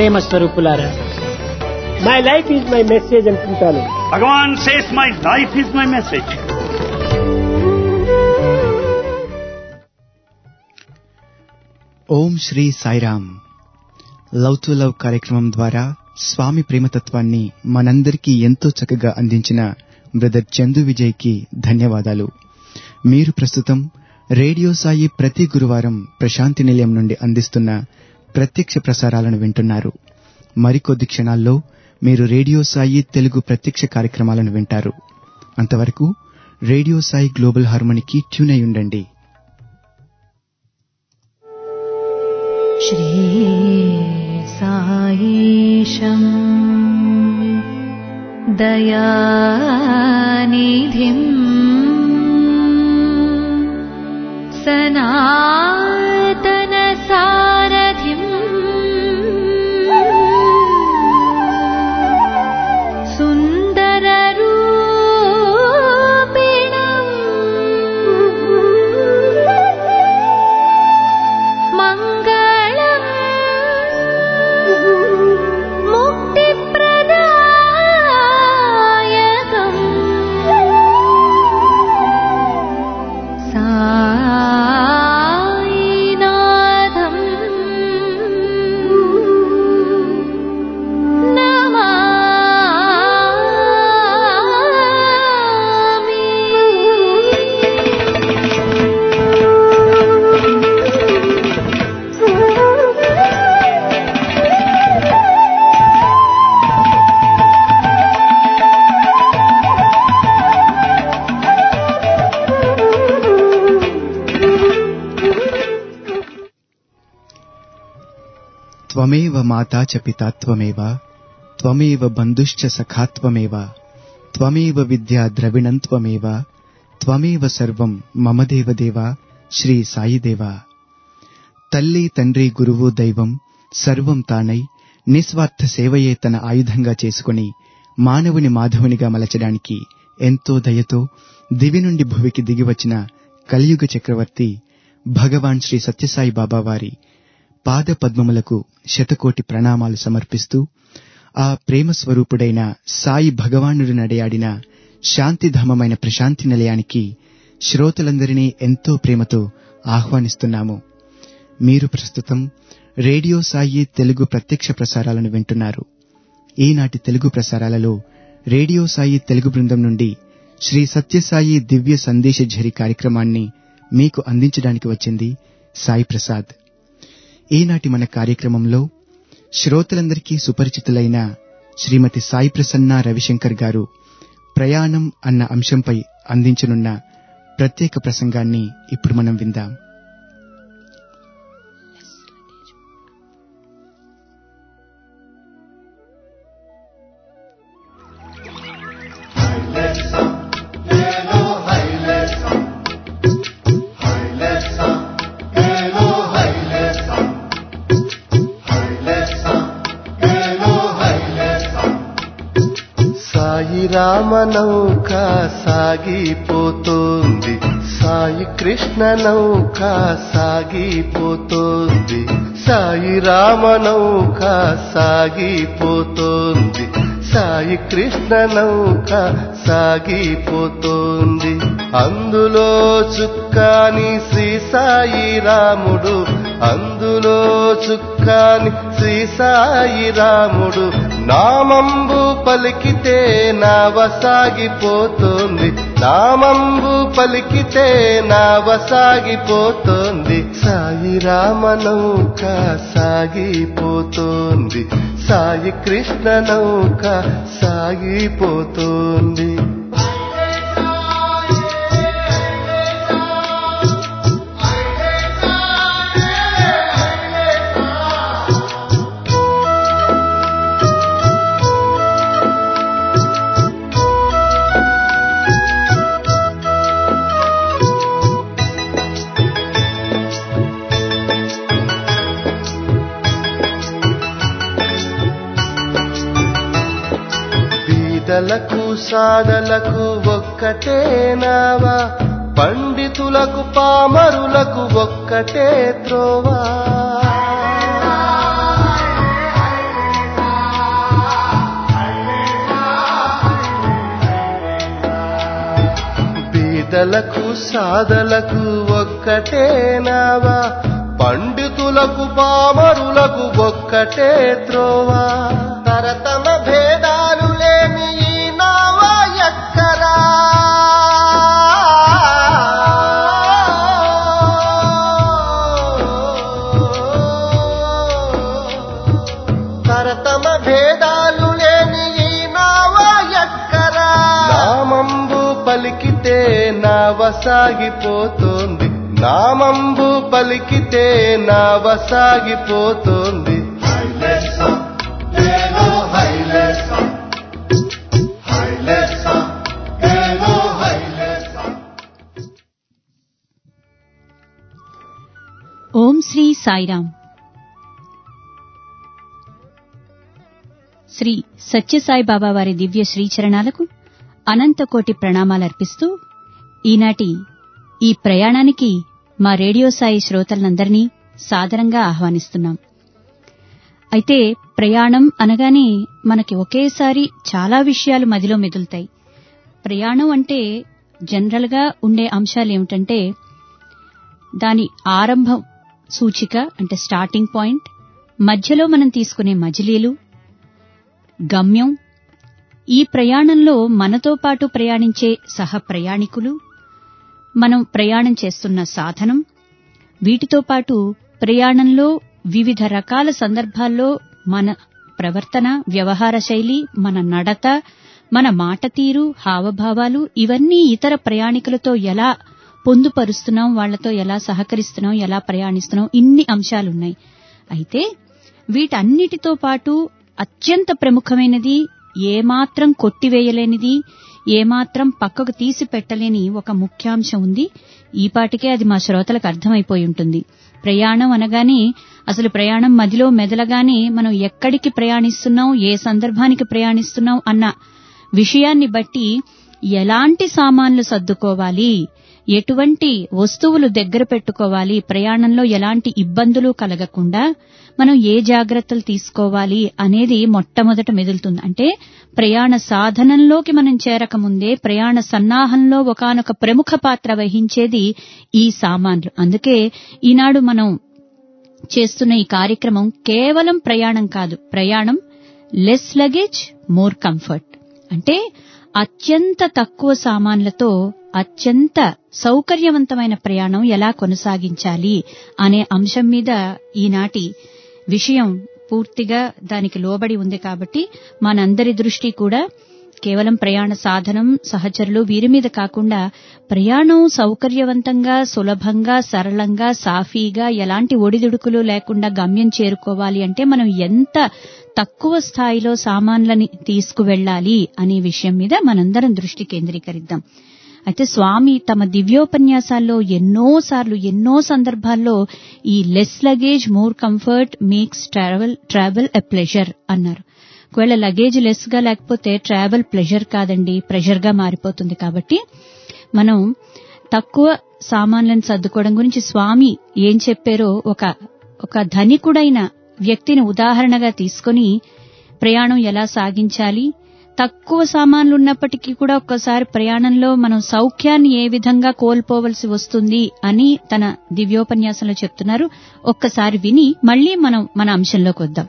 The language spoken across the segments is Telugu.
ప్రేమ స్వరూపులారా my life is my message అంటుంటాను Bhagavan says, My life is my message. Om Shri Sairam love to love కార్యక్రమం ద్వారా స్వామి ప్రేమతత్వాన్ని మనందరికీ ఎంతో చక్కగా అందించిన బ్రదర్ చందు విజయ్కి ధన్యవాదాలు మీరు ప్రస్తుతం రేడియో సాయి ప్రతి గురువారం ప్రశాంతి నిలయం నుండి అందిస్తున్న ప్రత్యక్ష ప్రసారాలను వింటున్నారు మరికొద్ది క్షణాల్లో మీరు రేడియో సాయి తెలుగు ప్రత్యక్ష కార్యక్రమాలను వింటారు అంతవరకు రేడియో సాయి గ్లోబల్ హార్మోనికి ట్యూన్ అయి ఉండండి श्रीसायीशम् दयानिधिम् सनातनसारथिम् सुन्दररूपिणम् मङ्गलम् मुक्तिप्रदायकम् सायिनाथम् త్వమేవ మాతా చ పితా త్వమేవ త్వమేవ బంధుశ్చ సఖా త్వమేవ త్వమేవ విద్యా ద్రవిణం త్వమేవ త్వమేవ సర్వం మమ దేవదేవ శ్రీ సాయిదేవ తల్లి తండ్రి గురువు దైవం సర్వం తానై నిస్వార్థ సేవయే తన ఆయుధంగా చేసుకుని మానవుని మాధవునిగా మలచడానికి ఎంతో దయతో దివి నుండి భువికి దిగివచ్చిన కలియుగ చక్రవర్తి భగవాన్ శ్రీ సత్యసాయి బాబా వారి పాద పద్మములకు శతకోటి ప్రణామాలు సమర్పిస్తూ ఆ ప్రేమ స్వరూపుడైన సాయి భగవానుడు నడయాడిన శాంతిధామమైన ప్రశాంతి నిలయానికి శ్రోతలందరినీ ఎంతో ప్రేమతో ఆహ్వానిస్తున్నాము మీరు ప్రస్తుతం రేడియో సాయి తెలుగు ప్రత్యక్ష ప్రసారాలను వింటున్నారు ఈనాటి తెలుగు ప్రసారాలలో రేడియో సాయి తెలుగు బృందం నుండి శ్రీ సత్యసాయి దివ్య సందేశ ఝరి కార్యక్రమాన్ని మీకు అందించడానికి వచ్చింది సాయి ప్రసాద్ ఈనాటి మన కార్యక్రమంలో శ్రోతలందరికీ సుపరిచితులైన శ్రీమతి సాయి ప్రసన్న రవిశంకర్ గారు ప్రయాణం అన్న అంశంపై అందించనున్న ప్రత్యేక ప్రసంగాన్ని ఇప్పుడు మనం విందాం సాయి రామనౌక సాగిపోతోంది సాయి కృష్ణ నౌక సాగిపోతోంది సాయి రామనౌక సాగిపోతోంది సాయి కృష్ణ నౌక సాగిపోతోంది అందులో చుక్కాని శ్రీ సాయి రాముడు అందులో చుక్కాని శ్రీ సాయి రాముడు నామంబు పలికితే నావ సాగిపోతోంది నామంబు పలికితే నావ సాగిపోతోంది సాయి రామనౌక సాగిపోతోంది సాయి కృష్ణ నౌక సాగిపోతోంది బీదలకు సాదలకు ఒక్కటే నావా పండితులకు పామరులకు ఒక్కటే త్రోవా బీదలకు సాదలకు ఒక్కటే నావా పండితులకు పామరులకు ఒక్కటే త్రోవా తరతమ భేదాలు లేని ఈ నావా ఎక్కరా తరతమ భేదాలు లేని ఈ నావా ఎక్కరా నామంబు పలికితే నావ సాగిపోతోంది నామంబు పలికితే నావ సాగిపోతోంది ఓం శ్రీ సాయిరామ్ శ్రీ సత్యసాయి బాబా వారి దివ్య శ్రీచరణాలకు అనంతకోటి ప్రణామాలర్పిస్తూ ఈనాటి ఈ ప్రయాణానికి మా రేడియో సాయి శ్రోతలందరినీ సాదరంగా ఆహ్వానిస్తున్నాం అయితే ప్రయాణం అనగానే మనకి ఒకేసారి చాలా విషయాలు మదిలో మెదులుతాయి ప్రయాణం అంటే జనరల్ గా ఉండే అంశాలు ఏమిటంటే దాని ఆరంభం సూచిక అంటే స్టార్టింగ్ పాయింట్ మధ్యలో మనం తీసుకునే మజిలీలు గమ్యం ఈ ప్రయాణంలో మనతో పాటు ప్రయాణించే సహ ప్రయాణికులు మనం ప్రయాణం చేస్తున్న సాధనం వీటితో పాటు ప్రయాణంలో వివిధ రకాల సందర్భాల్లో మన ప్రవర్తన వ్యవహార శైలి మన నడత మన మాట తీరు హావభావాలు ఇవన్నీ ఇతర ప్రయాణికులతో ఎలా పొందుపరుస్తున్నాం వాళ్లతో ఎలా సహకరిస్తున్నాం ఎలా ప్రయాణిస్తున్నాం ఇన్ని అంశాలున్నాయి అయితే వీటన్నిటితో పాటు అత్యంత ప్రముఖమైనది ఏమాత్రం కొట్టివేయలేనిది ఏమాత్రం పక్కకు తీసి పెట్టలేని ఒక ముఖ్యాంశం ఉంది ఈపాటికే అది మా శ్రోతలకు అర్థమైపోయి ఉంటుంది ప్రయాణం అనగానే అసలు ప్రయాణం మదిలో మెదలగానే మనం ఎక్కడికి ప్రయాణిస్తున్నాం ఏ సందర్భానికి ప్రయాణిస్తున్నాం అన్న విషయాన్ని బట్టి ఎలాంటి సామాన్లు సర్దుకోవాలి ఎటువంటి వస్తువులు దగ్గర పెట్టుకోవాలి ప్రయాణంలో ఎలాంటి ఇబ్బందులు కలగకుండా మనం ఏ జాగ్రత్తలు తీసుకోవాలి అనేది మొట్టమొదట మెదులుతుంది అంటే ప్రయాణ సాధనంలోకి మనం చేరకముందే ప్రయాణ సన్నాహంలో ఒకానొక ప్రముఖ పాత్ర వహించేది ఈ సామాన్లు అందుకే ఈనాడు మనం చేస్తున్న ఈ కార్యక్రమం కేవలం ప్రయాణం కాదు ప్రయాణం లెస్ లగేజ్ మోర్ కంఫర్ట్ అంటే అత్యంత తక్కువ సామాన్లతో అత్యంత సౌకర్యవంతమైన ప్రయాణం ఎలా కొనసాగించాలి అనే అంశం మీద ఈనాటి విషయం పూర్తిగా దానికి లోబడి ఉంది కాబట్టి మనందరి దృష్టి కూడా కేవలం ప్రయాణ సాధనం సహచరులు వీరి మీద కాకుండా ప్రయాణం సౌకర్యవంతంగా సులభంగా సరళంగా సాఫీగా ఎలాంటి ఒడిదుడుకులు లేకుండా గమ్యం చేరుకోవాలి అంటే మనం ఎంత తక్కువ స్థాయిలో సామాన్లని తీసుకువెళ్ళాలి అనే విషయం మీద మనందరం దృష్టి కేంద్రీకరిద్దాం అయితే స్వామి తమ దివ్యోపన్యాసాల్లో ఎన్నోసార్లు ఎన్నో సందర్భాల్లో ఈ less luggage more comfort makes travel travel a pleasure అన్నారు ఒకవేళ లగేజ్ లెస్ గా లేకపోతే ట్రావెల్ ప్లెజర్ కాదండి ప్రెషర్ గా మారిపోతుంది కాబట్టి మనం తక్కువ సామాన్లను సర్దుకోవడం గురించి స్వామి ఏం చెప్పారో ఒక ఒక ధనికుడైన వ్యక్తిని ఉదాహరణగా తీసుకొని ప్రయాణం ఎలా సాగించాలి తక్కువ సామాన్లు ఉన్నప్పటికీ కూడా ఒక్కసారి ప్రయాణంలో మనం సౌఖ్యాన్ని ఏ విధంగా కోల్పోవలసి వస్తుంది అని తన దివ్యోపన్యాసంలో చెప్తున్నారు ఒక్కసారి విని మళ్ళీ మనం మన అంశంలోకి వద్దాం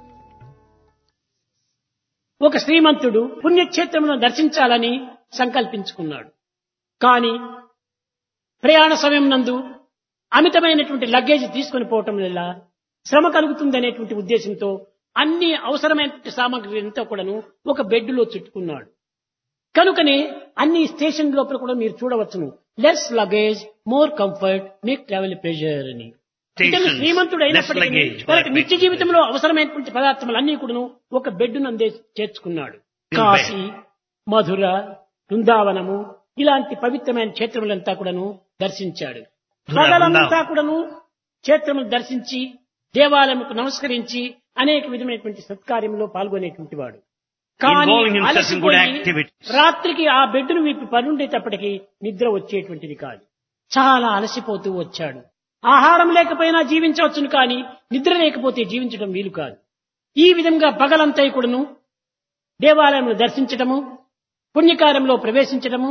ఒక శ్రీమంతుడు పుణ్యక్షేత్రమును దర్శించాలని సంకల్పించుకున్నాడు కాని ప్రయాణ సమయం నందు అమితమైనటువంటి లగేజ్ తీసుకుని పోవటం వల్ల శ్రమ కలుగుతుందనేటువంటి ఉద్దేశంతో అన్ని అవసరమైనటువంటి సామాగ్రి అంతా కూడాను ఒక బెడ్లో చుట్టుకున్నాడు కనుకనే అన్ని స్టేషన్ లోపల కూడా మీరు చూడవచ్చును less luggage more comfort make travel pleasure అని ఇతను Stations, శ్రీమంతుడు less అయినప్పటికీ luggage, తనకు more నిత్య bed. జీవితంలో అవసరమైనటువంటి పదార్థములన్నీ కూడాను ఒక బెడ్ నందే చేర్చుకున్నాడు In కాశీ మధుర బృందావనము ఇలాంటి పవిత్రమైన క్షేత్రములంతా కూడాను దర్శించాడు మధుర, పగలంతా బృందావనం. కూడాను క్షేత్రములు దర్శించి దేవాలయముకు నమస్కరించి అనేక విధమైనటువంటి సత్కార్యంలో పాల్గొనేటువంటి వాడు కానీ Involving himself in good అలసిపోయి activities. రాత్రికి ఆ బెడ్డును విప్పి పనుండేటప్పటికి నిద్ర వచ్చేటువంటిది కాదు చాలా అలసిపోతూ వచ్చాడు ఆహారం లేకపోయినా జీవించవచ్చును కానీ నిద్ర లేకపోతే జీవించడం వీలు కాదు ఈ విధంగా పగలంతా కూడాను దేవాలయంలో దర్శించటము పుణ్యకార్యంలో ప్రవేశించటము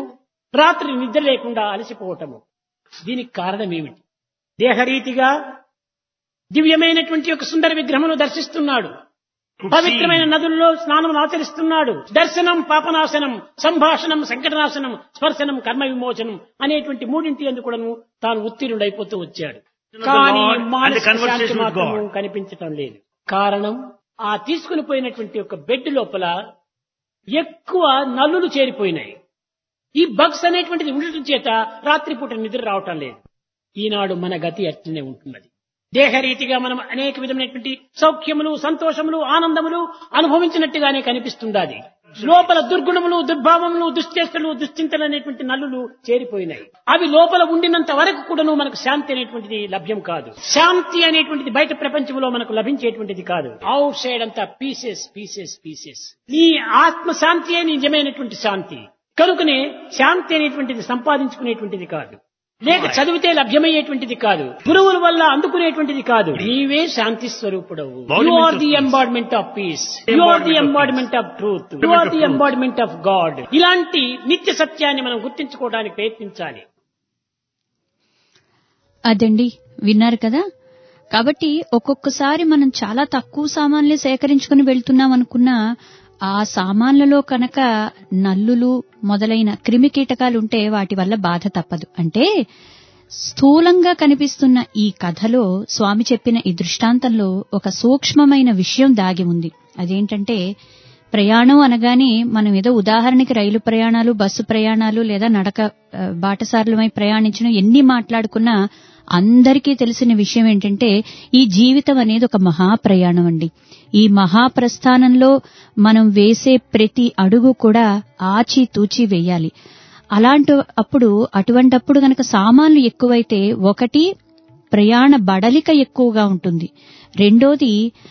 రాత్రి నిద్ర లేకుండా అలసిపోవటము దీనికి కారణం ఏమిటి దేహరీతిగా దివ్యమైనటువంటి ఒక సుందర విగ్రహమును దర్శిస్తున్నాడు పవిత్రమైన నదుల్లో స్నానం ఆచరిస్తున్నాడు దర్శనం పాపనాశనం సంభాషణం సంకటనాశనం స్పర్శనం కర్మ విమోచనం అనేటువంటి మూడింటి ఎందుకు కూడాను తాను ఉత్తీర్ణుడైపోతూ వచ్చాడు కానీ Lord and the మానసిక శాంతి conversation with మాత్రము God. కనిపించటం లేదు కారణం ఆ తీసుకుని పోయినటువంటి ఒక బెడ్ లోపల ఎక్కువ నల్లులు చేరిపోయినాయి ఈ బగ్స్ అనేటువంటిది ఉండటం చేత రాత్రిపూట నిద్ర రావటం లేదు ఈనాడు మన గతి అట్లనే ఉంటున్నది దేహరీతిగా మనం అనేక విధమైనటువంటి సౌఖ్యములు సంతోషములు ఆనందములు అనుభవించినట్టుగానే కనిపిస్తుండాది లోపల దుర్గుణములు దుర్భావములు దుశ్చేష్టలు దుశ్చింతలు అనేటువంటి నల్లులు చేరిపోయినాయి అవి లోపల ఉండినంత వరకు కూడాను మనకు శాంతి అనేటువంటిది లభ్యం కాదు శాంతి అనేటువంటిది బయట ప్రపంచంలో మనకు లభించేటువంటిది కాదు అవుట్ సైడ్ అంతా పీసెస్ పీసెస్ పీసెస్ నీ ఆత్మ శాంతియే నిజమైనటువంటి శాంతి కనుకనే శాంతి అనేటువంటిది సంపాదించుకునేటువంటిది కాదు లేక చదివితే లభ్యమయ్యేటువంటిది కాదు గురువుల వల్ల అందుకునేటువంటిది కాదు నీవే శాంతి స్వరూపుడవు you are the embodiment of peace you are the embodiment of truth you are the embodiment of God ఇలాంటి నిత్య సత్యాన్ని మనం గుర్తించుకోవడానికి ప్రయత్నించాలి అదండి విన్నారు కదా కాబట్టి ఒక్కొక్కసారి మనం చాలా తక్కువ సామాన్లే సేకరించుకుని వెళ్తున్నాం అనుకున్నా ఆ సామాన్లలో కనుక నల్లులు మొదలైన క్రిమి కీటకాలు ఉంటే వాటి వల్ల బాధ తప్పదు అంటే స్థూలంగా కనిపిస్తున్న ఈ కథలో స్వామి చెప్పిన ఈ దృష్టాంతంలో ఒక సూక్ష్మమైన విషయం దాగి ఉంది అదేంటంటే ప్రయాణం అనగానే మనం ఏదో ఉదాహరణకి రైలు ప్రయాణాలు బస్సు ప్రయాణాలు లేదా నడక ఆ, బాటసారులమై ప్రయాణించడం ఎన్ని మాట్లాడుకున్నా అందరికీ తెలిసిన విషయం ఏంటంటే ఈ జీవితం అనేది ఒక మహాప్రయాణం అండి ఈ మహాప్రస్థానంలో మనం వేసే ప్రతి అడుగు కూడా ఆచి తూచి వేయాలి అలాంటి అప్పుడు అటువంటప్పుడు గనక సామాన్లు ఎక్కువైతే ఒకటి ప్రయాణ బడలిక ఎక్కువగా ఉంటుంది రెండోది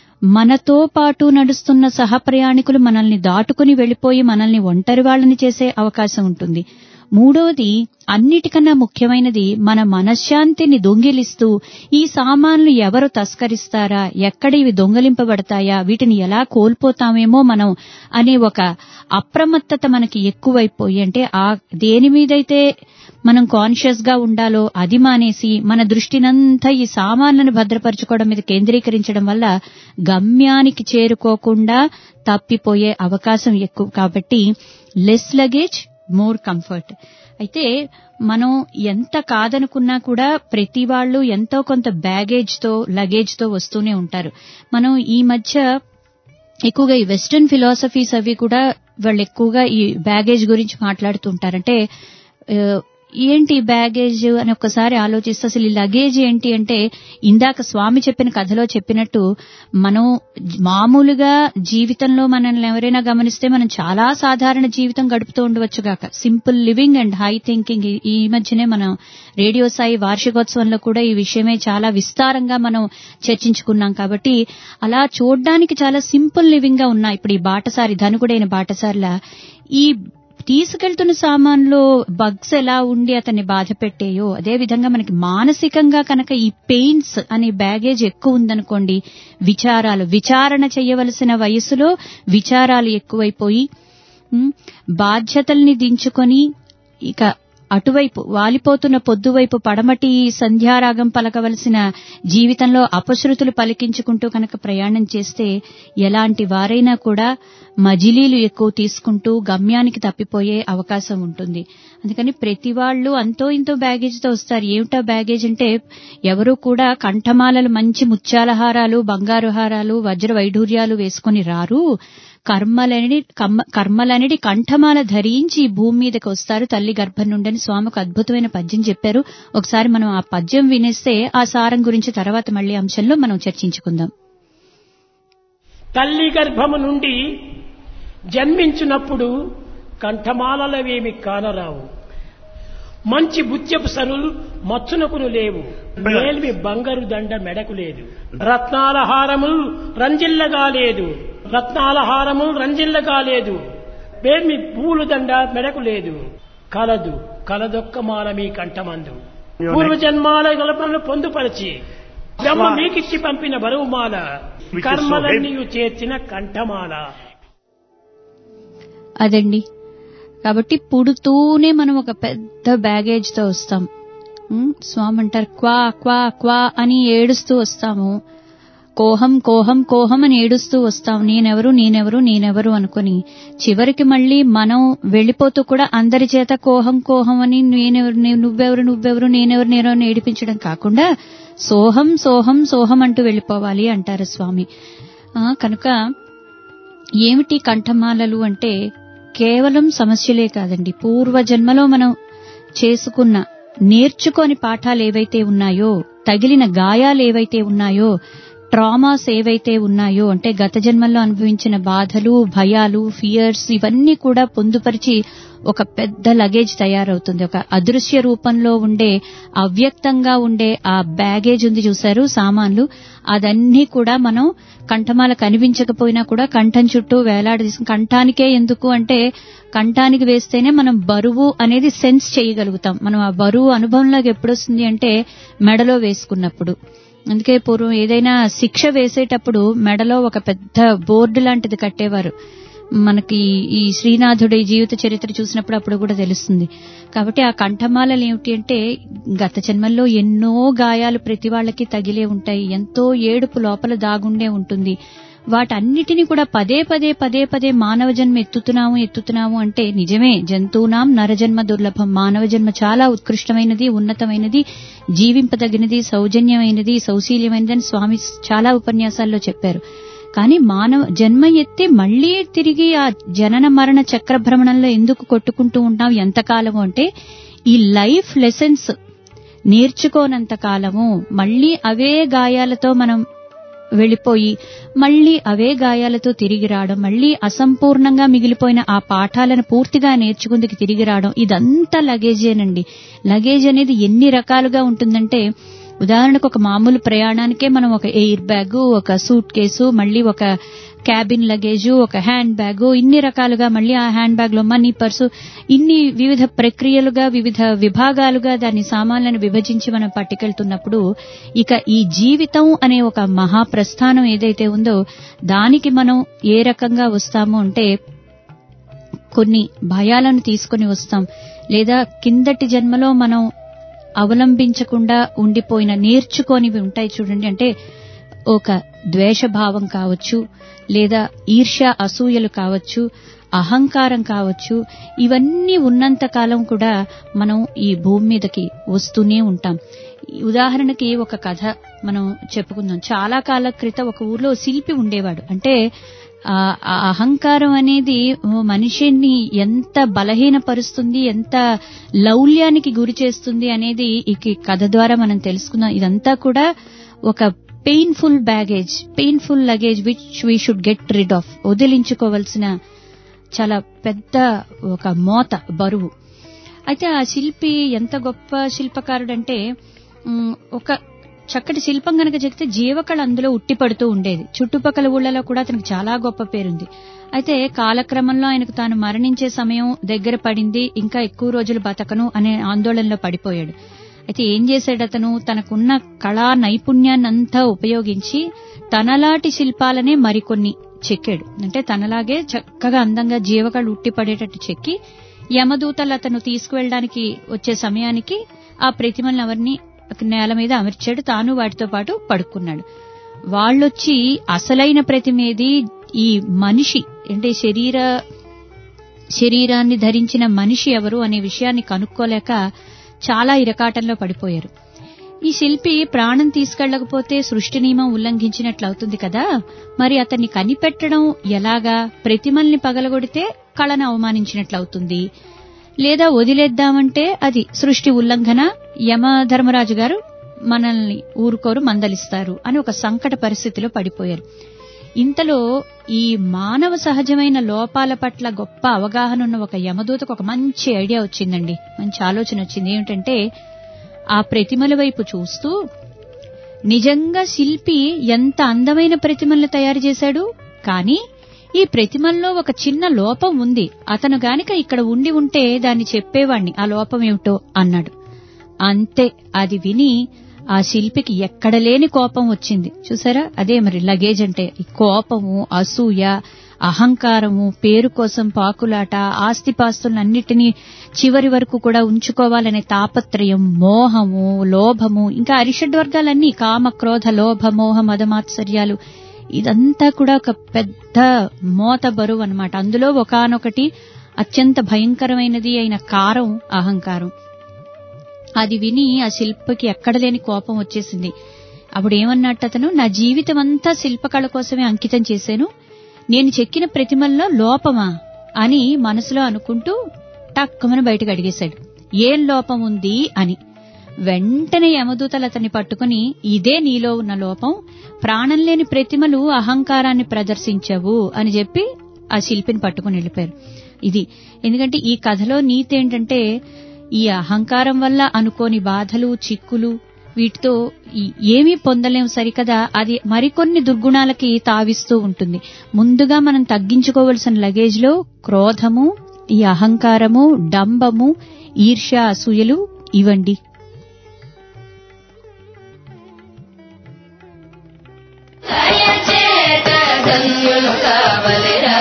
మనతో పాటు నడుస్తున్న సహప్రయాణికులు మనల్ని దాటుకుని వెళ్లిపోయి మనల్ని ఒంటరి వాళ్ళని చేసే అవకాశం ఉంటుంది మూడోది అన్నిటికన్నా ముఖ్యమైనది మన మనశ్శాంతిని దొంగిలిస్తూ ఈ సామాన్లు ఎవరు తస్కరిస్తారా ఎక్కడ ఇవి దొంగలింపబడతాయా వీటిని ఎలా కోల్పోతామేమో మనం అనే ఒక అప్రమత్తత మనకి ఎక్కువైపోయి అంటే ఆ దేని మీదైతే మనం కాన్షియస్ గా ఉండాలో అది మానేసి మన దృష్టినంతా ఈ సామాన్లను భద్రపరచుకోవడం మీద కేంద్రీకరించడం వల్ల గమ్యానికి చేరుకోకుండా తప్పిపోయే అవకాశం ఎక్కువ కాబట్టి లెస్ లగేజ్ మోర్ కంఫర్ట్ అయితే మనం ఎంత కాదనుకున్నా కూడా ప్రతి వాళ్ళు ఎంతో కొంత బ్యాగేజ్ తో లగేజ్ తో వస్తూనే ఉంటారు మనం ఈ మధ్య ఎక్కువగా ఈ వెస్టర్న్ ఫిలాసఫీస్ అవి కూడా వాళ్ళు ఎక్కువగా ఈ బ్యాగేజ్ గురించి మాట్లాడుతుంటారంటే ఆ, ఏంటి బ్యాగేజ్ అని ఒక్కసారి ఆలోచిస్తే అసలు ఈ లగేజ్ ఏంటి అంటే ఇందాక స్వామి చెప్పిన కథలో చెప్పినట్టు మనం మామూలుగా జీవితంలో మనల్ని ఎవరైనా గమనిస్తే మనం చాలా సాధారణ జీవితం గడుపుతూ ఉండవచ్చు గాక simple living and high thinking ఈ మధ్యనే మనం రేడియో సాయి వార్షికోత్సవంలో కూడా ఈ విషయమే చాలా విస్తారంగా మనం చర్చించుకున్నాం కాబట్టి అలా చూడ్డానికి చాలా సింపుల్ లివింగ్ గా ఉన్నాయి ఇప్పుడు ఈ బాటసారి ధనుకుడైన బాటసారిలా ఈ తీసుకెళ్తున్న సామాన్లో బగ్స్ ఎలా ఉండి అతన్ని బాధ పెట్టేయో అదే విధంగా మనకి మానసికంగా కనుక ఈ పెయిన్స్ అనే బ్యాగేజ్ ఎక్కువ ఉందనుకోండి విచారాలు విచారణ చేయవలసిన వయసులో విచారాలు ఎక్కువైపోయి ఉమ్, బాధ్యతల్ని దించుకొని ఇక అటువైపు వాలిపోతున్న పొద్దువైపు పడమటి సంధ్యారాగం పలకవలసిన జీవితంలో అపశృతులు పలికించుకుంటూ కనుక ప్రయాణం చేస్తే ఎలాంటి వారైనా కూడా మజిలీలు ఎక్కువ తీసుకుంటూ గమ్యానికి తప్పిపోయే అవకాశం ఉంటుంది అందుకని ప్రతి వాళ్ళు అంతో ఇంతో బ్యాగేజ్తో వస్తారు ఏమిటా బ్యాగేజ్ అంటే ఎవరు కూడా కంఠమాలలు మంచి ముత్యాల హారాలు బంగారు హారాలు వజ్ర వైఢూర్యాలు వేసుకొని రారు కర్మలని కమ్మ- కర్మలనిడి కంఠమాల ధరించి ఈ భూమి మీదకి వస్తారు తల్లి గర్భం నుండని స్వామికి అద్భుతమైన పద్యం చెప్పారు ఒకసారి మనం ఆ పద్యం వినేస్తే ఆ సారం గురించి తర్వాత మళ్ళీ అంశంలో మనం చర్చించుకుందాం తల్లి గర్భము నుండి జన్మించినప్పుడు కంఠమాలలవేమి కానరావు మంచి బుత్యపు సరులు మచ్చునకును లేవు మేల్మి బంగారు దండ మెడకు లేదు రత్నాల హారములు రంజిల్లగా లేదు రత్నాల హారములు రంజిల్లగా లేదు మేల్మి పూలు దండ మెడకు లేదు కలదు కలదొక్క మాల మీ కంఠమందు పూర్వజన్మాల గలపలను పొందుపరిచి బ్రహ్మ మీకిచ్చి పంపిన బరువుమాల Which is so కర్మలన్నీ చేర్చిన కంఠమాల అదండి కాబట్టి పుడుతూనే మనం ఒక పెద్ద బ్యాగేజ్ తో వస్తాం ఉమ్, స్వామి అంటారు క్వా క్వా క్వా అని ఏడుస్తూ వస్తాము కోహం కోహం కోహం అని ఏడుస్తూ వస్తాం నేనెవరు నేనెవరు నేనెవరు అనుకుని చివరికి మళ్ళీ మనం వెళ్ళిపోతూ కూడా అందరి చేత కోహం కోహం అని నేనెవరు నే- నువ్వెవరు నువ్వెవరు నేనెవరు నేను అని ఏడిపించడం కాకుండా సోహం సోహం సోహం అంటూ వెళ్ళిపోవాలి అంటారు స్వామి ఆ, కనుక ఏమిటి కంఠమాలలు అంటే కేవలం సమస్యలే కాదండి పూర్వజన్మలో మనం చేసుకున్న నేర్చుకోని పాఠాలు ఏవైతే ఉన్నాయో తగిలిన గాయాలు ఏవైతే ఉన్నాయో ట్రామాస్ ఏవైతే ఉన్నాయో అంటే గత జన్మల్లో అనుభవించిన బాధలు భయాలు ఫియర్స్ ఇవన్నీ కూడా పొందుపరిచి ఒక పెద్ద లగేజ్ తయారవుతుంది ఒక అదృశ్య రూపంలో ఉండే అవ్యక్తంగా ఉండే ఆ బ్యాగేజ్ ఉంది చూశారు సామాన్లు అదన్నీ కూడా మనం కంఠమాల కనిపించకపోయినా కూడా కంఠం చుట్టూ వేలాడదీసి కంఠానికే ఎందుకు అంటే కంఠానికి వేస్తేనే మనం బరువు అనేది సెన్స్ చేయగలుగుతాం మనం ఆ బరువు అనుభవంలోకి ఎప్పుడు వస్తుంది అంటే మెడలో వేసుకున్నప్పుడు అందుకే పూర్వం ఏదైనా శిక్ష వేసేటప్పుడు మెడలో ఒక పెద్ద బోర్డు లాంటిది కట్టేవారు మనకి ఈ శ్రీనాథుడి జీవిత చరిత్ర చూసినప్పుడు అప్పుడు కూడా తెలుస్తుంది కాబట్టి ఆ కంఠమాలలు ఏమిటి అంటే గత జన్మల్లో ఎన్నో గాయాలు ప్రతి వాళ్ళకి తగిలే ఉంటాయి ఎంతో ఏడుపు లోపల దాగుండే ఉంటుంది వాటన్నిటిని కూడా పదే పదే పదే పదే మానవ జన్మ ఎత్తుతున్నాము ఎత్తుతున్నాము అంటే నిజమే జంతువునాం నరజన్మ దుర్లభం మానవ జన్మ చాలా ఉత్కృష్టమైనది ఉన్నతమైనది జీవింపదగినది సౌజన్యమైనది సౌశీల్యమైనది అని స్వామి చాలా ఉపన్యాసాల్లో చెప్పారు కానీ మానవ జన్మ ఎత్తి మళ్లీ తిరిగి ఆ జనన మరణ చక్ర భ్రమణంలో ఎందుకు కొట్టుకుంటూ ఉంటాం ఎంతకాలము అంటే ఈ లైఫ్ లెసన్స్ నేర్చుకోనంత కాలము మళ్లీ అవే గాయాలతో మనం వెళ్ళిపోయి మళ్లీ అవే గాయాలతో తిరిగి రావడం మళ్లీ అసంపూర్ణంగా మిగిలిపోయిన ఆ పాఠాలను పూర్తిగా నేర్చుకుందుకు తిరిగి రావడం ఇదంతా లగేజేనండి లగేజ్ అనేది ఎన్ని రకాలుగా ఉంటుందంటే ఉదాహరణకు ఒక మామూలు ప్రయాణానికే మనం ఒక ఎయిర్ బ్యాగ్ ఒక సూట్ కేసు మళ్ళీ ఒక క్యాబిన్ లగేజ్ ఒక హ్యాండ్ బ్యాగ్ ఇన్ని రకాలుగా మళ్ళీ ఆ హ్యాండ్ బ్యాగ్ లో మనీ పర్సు ఇన్ని వివిధ ప్రక్రియలుగా వివిధ విభాగాలుగా దాని సామాన్లను విభజించి మనం పట్టుకెళ్తున్నప్పుడు ఇక ఈ జీవితం అనే ఒక మహాప్రస్థానం ఏదైతే ఉందో దానికి మనం ఏ రకంగా వస్తాము అంటే కొన్ని భయాలను తీసుకొని వస్తాం లేదా కిందటి జన్మలో మనం అవలంబించకుండా ఉండిపోయిన నేర్చుకోనివి ఉంటాయి చూడండి అంటే ఒక ద్వేషభావం కావచ్చు లేదా ఈర్ష్య అసూయలు కావచ్చు అహంకారం కావచ్చు ఇవన్నీ ఉన్నంత కాలం కూడా మనం ఈ భూమి మీదకి వస్తూనే ఉంటాం ఈ ఉదాహరణకి ఒక కథ మనం చెప్పుకుందాం చాలా కాల క్రితం ఒక ఊర్లో శిల్పి ఉండేవాడు అంటే ఆ ఆ అహంకారం అనేది మనిషిని ఎంత బలహీనపరుస్తుంది ఎంత లౌల్యానికి గురి చేస్తుంది అనేది ఈ కథ ద్వారా మనం తెలుసుకుందాం ఇదంతా కూడా ఒక painful baggage painful luggage which we should get rid of వదిలించుకోవలసిన చాలా పెద్ద ఒక మోత బరువు అయితే ఆ శిల్పి ఎంత గొప్ప శిల్పకారుడంటే ఉమ్, ఒక చక్కటి శిల్పం గనక చెక్కితే జీవకళ అందులో ఉట్టిపడుతూ ఉండేది చుట్టుపక్కల ఊళ్ళలో కూడా అతనికి చాలా గొప్ప పేరుంది అయితే కాలక్రమంలో ఆయనకు తాను మరణించే సమయం దగ్గర పడింది ఇంకా ఎక్కువ రోజులు బతకను అనే ఆందోళనలో పడిపోయాడు అయితే ఏం చేశాడు అతను తనకున్న కళా నైపుణ్యాన్నంతా ఉపయోగించి తనలాంటి శిల్పాలనే మరికొన్ని చెక్కాడు అంటే తనలాగే చక్కగా అందంగా జీవకళ ఉట్టిపడేటట్టు చెక్కి యమదూతలు అతను తీసుకువెళ్ళడానికి వచ్చే సమయానికి ఆ ప్రతిమలను ఎవరిని నేల మీద అమర్చాడు తాను వాటితో పాటు పడుకున్నాడు వాళ్ళొచ్చి అసలైన ప్రతిమేది ఈ మనిషి అంటే శరీర శరీరాన్ని ధరించిన మనిషి ఎవరు అనే విషయాన్ని కనుక్కోలేక చాలా ఇరకాటంలో పడిపోయారు ఈ శిల్పి ప్రాణం తీసుకెళ్లకపోతే సృష్టి నియమం ఉల్లంఘించినట్లవుతుంది కదా మరి అతన్ని కనిపెట్టడం ఎలాగా ప్రతిమల్ని పగలగొడితే కళను అవమానించినట్లవుతుంది లేదా వదిలేద్దామంటే అది సృష్టి ఉల్లంఘన యమధర్మరాజు గారు మనల్ని ఊరుకోరు మందలిస్తారు అని ఒక సంకట పరిస్థితిలో పడిపోయారు ఇంతలో ఈ మానవ సహజమైన లోపాల పట్ల గొప్ప అవగాహన ఉన్న ఒక యమదూతకు ఒక మంచి ఐడియా వచ్చిందండి మంచి ఆలోచన వచ్చింది ఏమిటంటే ఆ ప్రతిమల వైపు చూస్తూ నిజంగా శిల్పి ఎంత అందమైన ప్రతిమల్ని తయారు చేశాడు కానీ ఈ ప్రతిమల్లో ఒక చిన్న లోపం ఉంది అతను గానిక ఇక్కడ ఉండి ఉంటే దాన్ని చెప్పేవాణ్ణి ఆ లోపం ఏమిటో అన్నాడు అంతే అది విని ఆ శిల్పికి ఎక్కడ లేని కోపం వచ్చింది చూసారా అదే మరి లగేజ్ అంటే ఈ కోపము అసూయ అహంకారము పేరు కోసం పాకులాట ఆస్తిపాస్తులన్నిటినీ చివరి వరకు కూడా ఉంచుకోవాలనే తాపత్రయం మోహము లోభము ఇంకా అరిషడ్ వర్గాలన్నీ కామ క్రోధ లోభ మోహ మదమాత్సర్యాలు ఇదంతా కూడా ఒక పెద్ద మోత బరువు అనమాట అందులో ఒకానొకటి అత్యంత భయంకరమైనది అయిన కారం అహంకారం అది విని ఆ శిల్పకి ఎక్కడ లేని కోపం వచ్చేసింది అప్పుడు ఏమన్నట్టు అతను నా జీవితం అంతా శిల్పకళ కోసమే అంకితం చేశాను నేను చెక్కిన ప్రతిమల్లో లోపమా అని మనసులో అనుకుంటూ టక్కుమని బయటకు అడిగేశాడు ఏం లోపం ఉంది అని వెంటనే యమదూతలు అతన్ని పట్టుకుని ఇదే నీలో ఉన్న లోపం ప్రాణం లేని ప్రతిమలు అహంకారాన్ని ప్రదర్శించవు అని చెప్పి ఆ శిల్పిని పట్టుకుని వెళ్ళిపోయారు ఇది ఎందుకంటే ఈ కథలో నీతి ఏంటంటే ఈ అహంకారం వల్ల అనుకోని బాధలు చిక్కులు వీటితో ఈ- ఏమీ పొందలేం సరికదా అది మరికొన్ని దుర్గుణాలకి తావిస్తూ ఉంటుంది ముందుగా మనం తగ్గించుకోవలసిన లగేజ్ లో క్రోధము ఈ అహంకారము డంబము ఈర్ష్య అసూయలు ఇవండి దయచేత ధన్యులు కావలెరా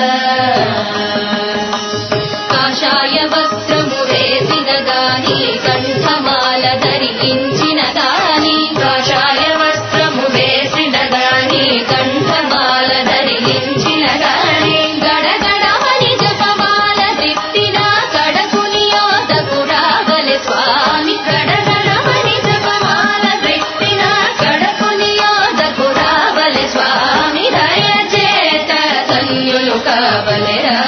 కాషాయ వస్త్రము వేసిన గాని కంఠమాల ధరించిన గాని కాషాయ వస్త్రము వేసిన గాని కంఠమాల ధరించిన గాని గడగడమని జపమాల తిప్పిన కడకుని యోధకు రావలె స్వామి గడగడమని జపమాల తిప్పిన కడకుని యోధకు రావలె స్వామి దయచేత ధన్యులు కావలెరా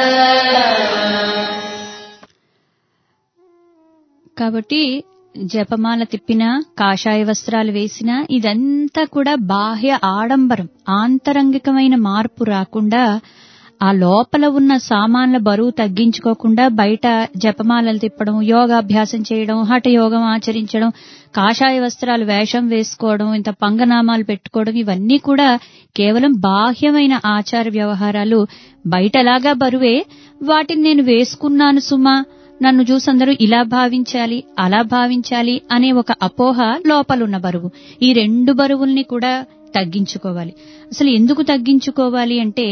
కాబట్టి జపమాల తిప్పినా కాషాయ వస్త్రాలు వేసినా ఇదంతా కూడా బాహ్య ఆడంబరం ఆంతరంగికమైన మార్పు రాకుండా ఆ లోపల ఉన్న సామాన్ల బరువు తగ్గించుకోకుండా బయట జపమాలలు తిప్పడం యోగాభ్యాసం చేయడం హఠయోగం ఆచరించడం కాషాయ వస్త్రాలు వేషం వేసుకోవడం ఇంత పంగనామాలు పెట్టుకోవడం ఇవన్నీ కూడా కేవలం బాహ్యమైన ఆచార వ్యవహారాలు బయటలాగా బరువే వాటిని నేను వేసుకున్నాను సుమా నన్ను చూసి అందరూ ఇలా భావించాలి అలా భావించాలి అనే ఒక అపోహ లోపలున్న బరువు ఈ రెండు బరువుల్ని కూడా తగ్గించుకోవాలి అసలు ఎందుకు తగ్గించుకోవాలి అంటే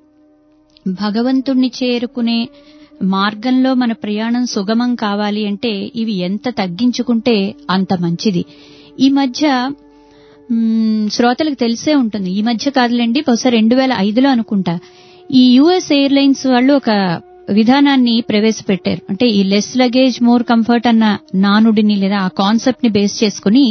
భగవంతుణ్ణి చేరుకునే మార్గంలో మన ప్రయాణం సుగమం కావాలి అంటే ఇవి ఎంత తగ్గించుకుంటే అంత మంచిది ఈ మధ్య మ్మ్, శ్రోతలకు తెలిసే ఉంటుంది ఈ మధ్య కాదులేండి బహుశా రెండు వేల ఐదులో అనుకుంటా ఈ యుఎస్ ఎయిర్లైన్స్ వాళ్ళు ఒక విధానాన్ని ప్రవేశపెట్టారు అంటే ఈ లెస్ లగేజ్ మోర్ కంఫర్ట్ అన్న నానుడిని లేదా ఆ కాన్సెప్ట్ ని బేస్ చేసుకుని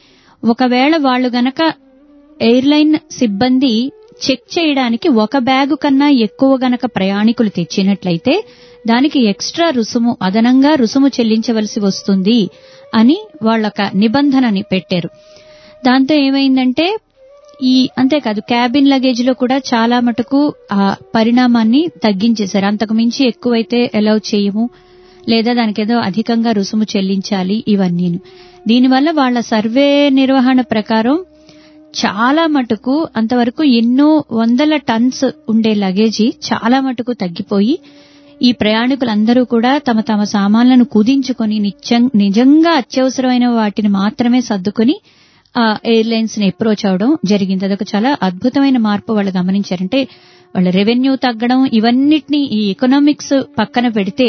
ఒకవేళ వాళ్ళు గనక ఎయిర్లైన్ సిబ్బంది చెక్ చేయడానికి ఒక బ్యాగు కన్నా ఎక్కువ గనక ప్రయాణికులు తెచ్చినట్లయితే దానికి ఎక్స్ట్రా రుసుము అదనంగా రుసుము చెల్లించవలసి వస్తుంది అని వాళ్ళొక నిబంధనని పెట్టారు దాంతో ఏమైందంటే ఈ అంతేకాదు క్యాబిన్ లగేజ్ లో కూడా చాలా మటుకు ఆ పరిణామాన్ని తగ్గించేశారు అంతకు మించి ఎక్కువైతే అలౌ చేయము లేదా దానికి ఏదో అధికంగా రుసుము చెల్లించాలి ఇవన్నీ దీనివల్ల వాళ్ళ సర్వే నిర్వహణ ప్రకారం చాలా మటుకు అంతవరకు ఎన్నో వందల టన్స్ ఉండే లగేజీ చాలా మటుకు తగ్గిపోయి ఈ ప్రయాణికులందరూ కూడా తమ తమ సామాన్లను కుదించుకొని నిత్యం నిజంగా అత్యవసరమైన వాటిని మాత్రమే సర్దుకొని ఆ ఎయిర్లైన్స్ ని అప్రోచ్ అవడం జరిగింది అదొక చాలా అద్భుతమైన మార్పు వాళ్ళు గమనించారంటే వాళ్ళ రెవెన్యూ తగ్గడం ఇవన్నిటిని ఈ ఎకనామిక్స్ పక్కన పెడితే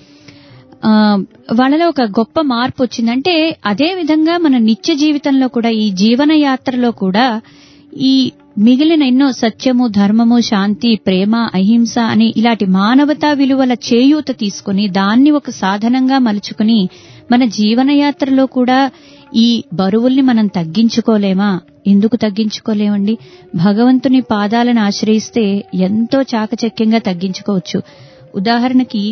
ఆ, వాళ్ళలో ఒక గొప్ప మార్పు వచ్చిందంటే అదే విధంగా మన నిత్య జీవితంలో కూడా ఈ జీవన యాత్రలో కూడా ఈ మిగిలిన ఎన్నో సత్యము ధర్మము శాంతి ప్రేమ అహింస అని ఇలాంటి మానవతా విలువల చేయూత తీసుకుని దాన్ని ఒక సాధనంగా మలుచుకుని మన జీవనయాత్రలో కూడా ఈ బరువుల్ని మనం తగ్గించుకోలేమా ఎందుకు తగ్గించుకోలేమండి భగవంతుని పాదాలను ఆశ్రయిస్తే ఎంతో చాకచక్యంగా తగ్గించుకోవచ్చు ఉదాహరణకి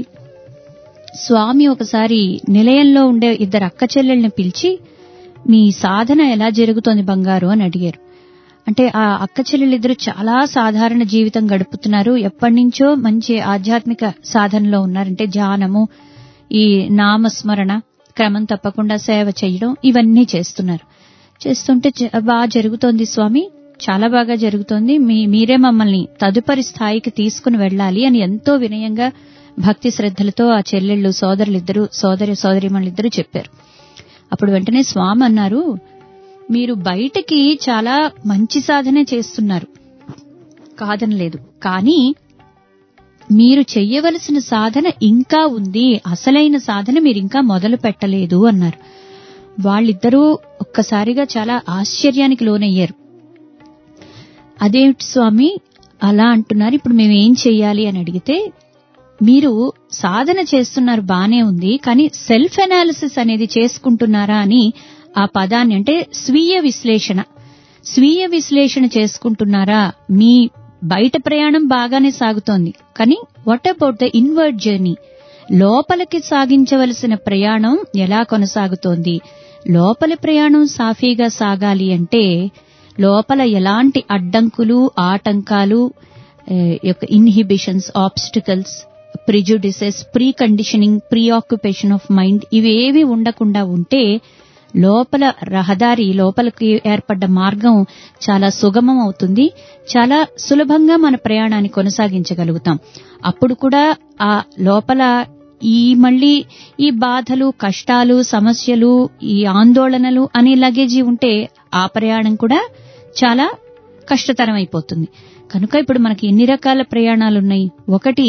స్వామి ఒకసారి నిలయంలో ఉండే ఇద్దరు అక్క చెల్లెల్ని పిలిచి మీ సాధన ఎలా జరుగుతోంది బంగారు అని అడిగారు అంటే ఆ అక్క చెల్లెలిద్దరు చాలా సాధారణ జీవితం గడుపుతున్నారు ఎప్పటి నుంచో మంచి ఆధ్యాత్మిక సాధనలో ఉన్నారంటే ధ్యానము ఈ నామస్మరణ క్రమం తప్పకుండా సేవ చేయడం ఇవన్నీ చేస్తున్నారు చేస్తుంటే జ- బాగా జరుగుతోంది స్వామి చాలా బాగా జరుగుతోంది మీ మీరే మమ్మల్ని తదుపరి స్థాయికి తీసుకుని వెళ్ళాలి అని ఎంతో వినయంగా భక్తి శ్రద్ధలతో ఆ చెల్లెళ్ళు సోదరులిద్దరూ సోదరి సోదరిమణులిద్దరూ చెప్పారు అప్పుడు వెంటనే స్వామి అన్నారు మీరు బయటకి చాలా మంచి సాధనే చేస్తున్నారు కాదనలేదు కానీ మీరు చెయ్యవలసిన సాధన ఇంకా ఉంది అసలైన సాధన మీరు ఇంకా మొదలు పెట్టలేదు అన్నారు వాళ్ళిద్దరూ ఒక్కసారిగా చాలా ఆశ్చర్యానికి లోనయ్యారు అదేమిటి స్వామి అలా అంటున్నారు ఇప్పుడు మేము ఏం చెయ్యాలి అని అడిగితే మీరు సాధన చేస్తున్నారు బానే ఉంది కానీ సెల్ఫ్ అనాలిసిస్ అనేది చేసుకుంటున్నారా అని ఆ పదాన్ని అంటే స్వీయ విశ్లేషణ స్వీయ విశ్లేషణ చేసుకుంటున్నారా మీ బయట ప్రయాణం బాగానే సాగుతోంది కానీ what about the inward journey లోపలికి సాగించవలసిన ప్రయాణం ఎలా కొనసాగుతోంది లోపలి ప్రయాణం సాఫీగా సాగాలి అంటే లోపల ఎలాంటి అడ్డంకులు ఆటంకాలు ఏ, యొక్క inhibitions obstacles prejudices preconditioning preoccupation of mind ఇవేవి ఉండకుండా ఉంటే లోపల రహదారి లోపలికి ఏర్పడ్డ మార్గం చాలా సుగమం అవుతుంది చాలా సులభంగా మన ప్రయాణాన్ని కొనసాగించగలుగుతాం అప్పుడు కూడా ఆ లోపల ఈ మళ్ళీ ఈ బాధలు కష్టాలు సమస్యలు ఈ ఆందోళనలు అనే లగేజీ ఉంటే ఆ ప్రయాణం కూడా చాలా కష్టతరం అయిపోతుంది కనుక ఇప్పుడు మనకి ఎన్ని రకాల ప్రయాణాలున్నాయి ఒకటి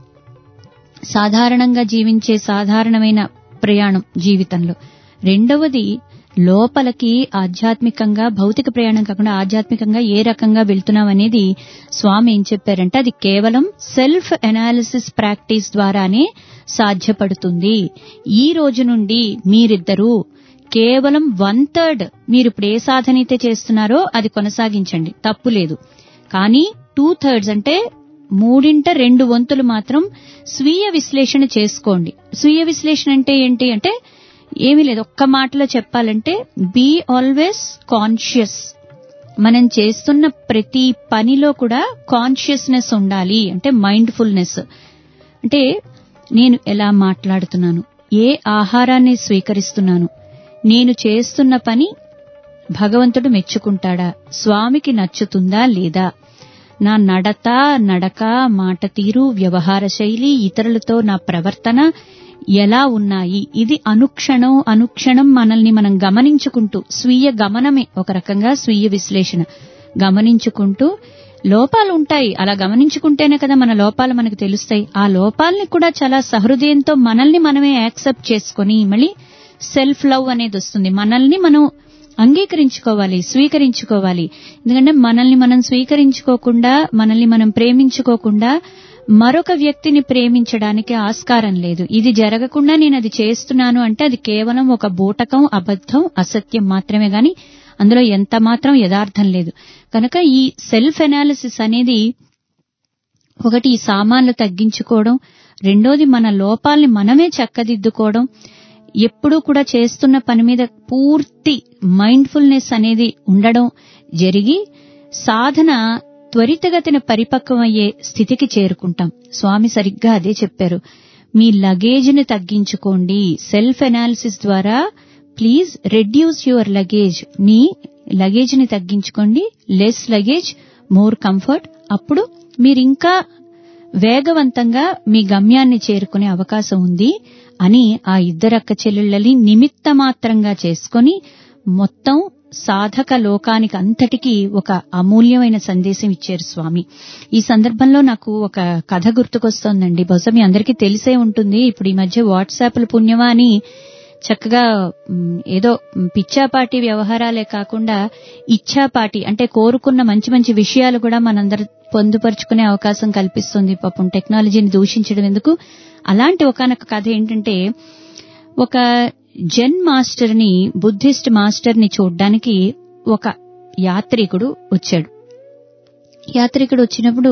సాధారణంగా జీవించే సాధారణమైన ప్రయాణం జీవితంలో రెండవది లోపలికి ఆధ్యాత్మికంగా భౌతిక ప్రయాణం కాకుండా ఆధ్యాత్మికంగా ఏ రకంగా వెళ్తున్నాం అనేది స్వామి ఏం చెప్పారంటే అది కేవలం సెల్ఫ్ అనాలిసిస్ ప్రాక్టీస్ ద్వారానే సాధ్యపడుతుంది ఈ రోజు నుండి మీరిద్దరూ కేవలం వన్ థర్డ్ మీరు ఇప్పుడు ఏ సాధన అయితే చేస్తున్నారో అది కొనసాగించండి తప్పు లేదు కానీ టూ థర్డ్స్ అంటే మూడింట రెండు వంతులు మాత్రం స్వీయ విశ్లేషణ చేసుకోండి స్వీయ విశ్లేషణ అంటే ఏంటి అంటే ఏమీ లేదు ఒక్క మాటలో చెప్పాలంటే బీ ఆల్వేస్ కాన్షియస్ మనం చేస్తున్న ప్రతి పనిలో కూడా కాన్షియస్నెస్ ఉండాలి అంటే మైండ్ఫుల్నెస్ అంటే నేను ఎలా మాట్లాడుతున్నాను ఏ ఆహారాన్ని స్వీకరిస్తున్నాను నేను చేస్తున్న పని భగవంతుడు మెచ్చుకుంటాడా స్వామికి నచ్చుతుందా లేదా నా నడత నడక మాట తీరు వ్యవహార శైలి ఇతరులతో నా ప్రవర్తన ఎలా ఉన్నాయి ఇది అనుక్షణం అనుక్షణం మనల్ని మనం గమనించుకుంటూ స్వీయ గమనమే ఒక రకంగా స్వీయ విశ్లేషణ గమనించుకుంటూ లోపాలు ఉంటాయి అలా గమనించుకుంటేనే కదా మన లోపాలు మనకు తెలుస్తాయి ఆ లోపాలని కూడా చాలా సహృదయంతో మనల్ని మనమే యాక్సెప్ట్ చేసుకొని మళ్ళీ సెల్ఫ్ లవ్ అనేది వస్తుంది మనల్ని మనం అంగీకరించుకోవాలి స్వీకరించుకోవాలి ఎందుకంటే మనల్ని మనం స్వీకరించుకోకుండా మనల్ని మనం ప్రేమించుకోకుండా మరొక వ్యక్తిని ప్రేమించడానికి ఆస్కారం లేదు ఇది జరగకుండా నేను అది చేస్తున్నాను అంటే అది కేవలం ఒక బూటకం అబద్ధం అసత్యం మాత్రమే గాని అందులో ఎంత మాత్రం యథార్థం లేదు కనుక ఈ సెల్ఫ్ అనాలిసిస్ అనేది ఒకటి ఈ సామాన్లు తగ్గించుకోవడం రెండోది మన లోపాల్ని మనమే చక్కదిద్దుకోవడం ఎప్పుడూ కూడా చేస్తున్న పని మీద పూర్తి మైండ్ఫుల్నెస్ అనేది ఉండడం జరిగి సాధన త్వరితగతిన పరిపక్వమయ్యే స్థితికి చేరుకుంటాం స్వామి సరిగ్గా అదే చెప్పారు మీ లగేజ్ని తగ్గించుకోండి సెల్ఫ్ అనాలిసిస్ ద్వారా ప్లీజ్ రెడ్యూస్ యువర్ లగేజ్ మీ లగేజ్ని తగ్గించుకోండి లెస్ లగేజ్ మోర్ కంఫర్ట్ అప్పుడు మీరింకా వేగవంతంగా మీ గమ్యాన్ని చేరుకునే అవకాశం ఉంది అని ఆ ఇద్దరక్క చెల్లెళ్ళని నిమిత్త మాత్రంగా చేసుకొని మొత్తం సాధక లోకానికి అంతటికీ ఒక అమూల్యమైన సందేశం ఇచ్చారు స్వామి ఈ సందర్భంలో నాకు ఒక కథ గుర్తుకొస్తోందండి బహుశా మీ అందరికీ తెలిసే ఉంటుంది ఇప్పుడు ఈ మధ్య వాట్సాప్ల పుణ్యమా అని చక్కగా మ్, ఏదో మ్, పిచ్చాపాటి వ్యవహారాలే కాకుండా ఇచ్చాపాటి అంటే కోరుకున్న మంచి మంచి విషయాలు కూడా మనందరూ పొందుపరుచుకునే అవకాశం కల్పిస్తుంది పాపం టెక్నాలజీని దూషించడం ఎందుకు అలాంటి ఒకనొక కథ ఏంటంటే ఒక జెన్ మాస్టర్ ని బుద్ధిస్ట్ మాస్టర్ ని చూడ్డానికి ఒక యాత్రికుడు వచ్చాడు యాత్రికుడు వచ్చినప్పుడు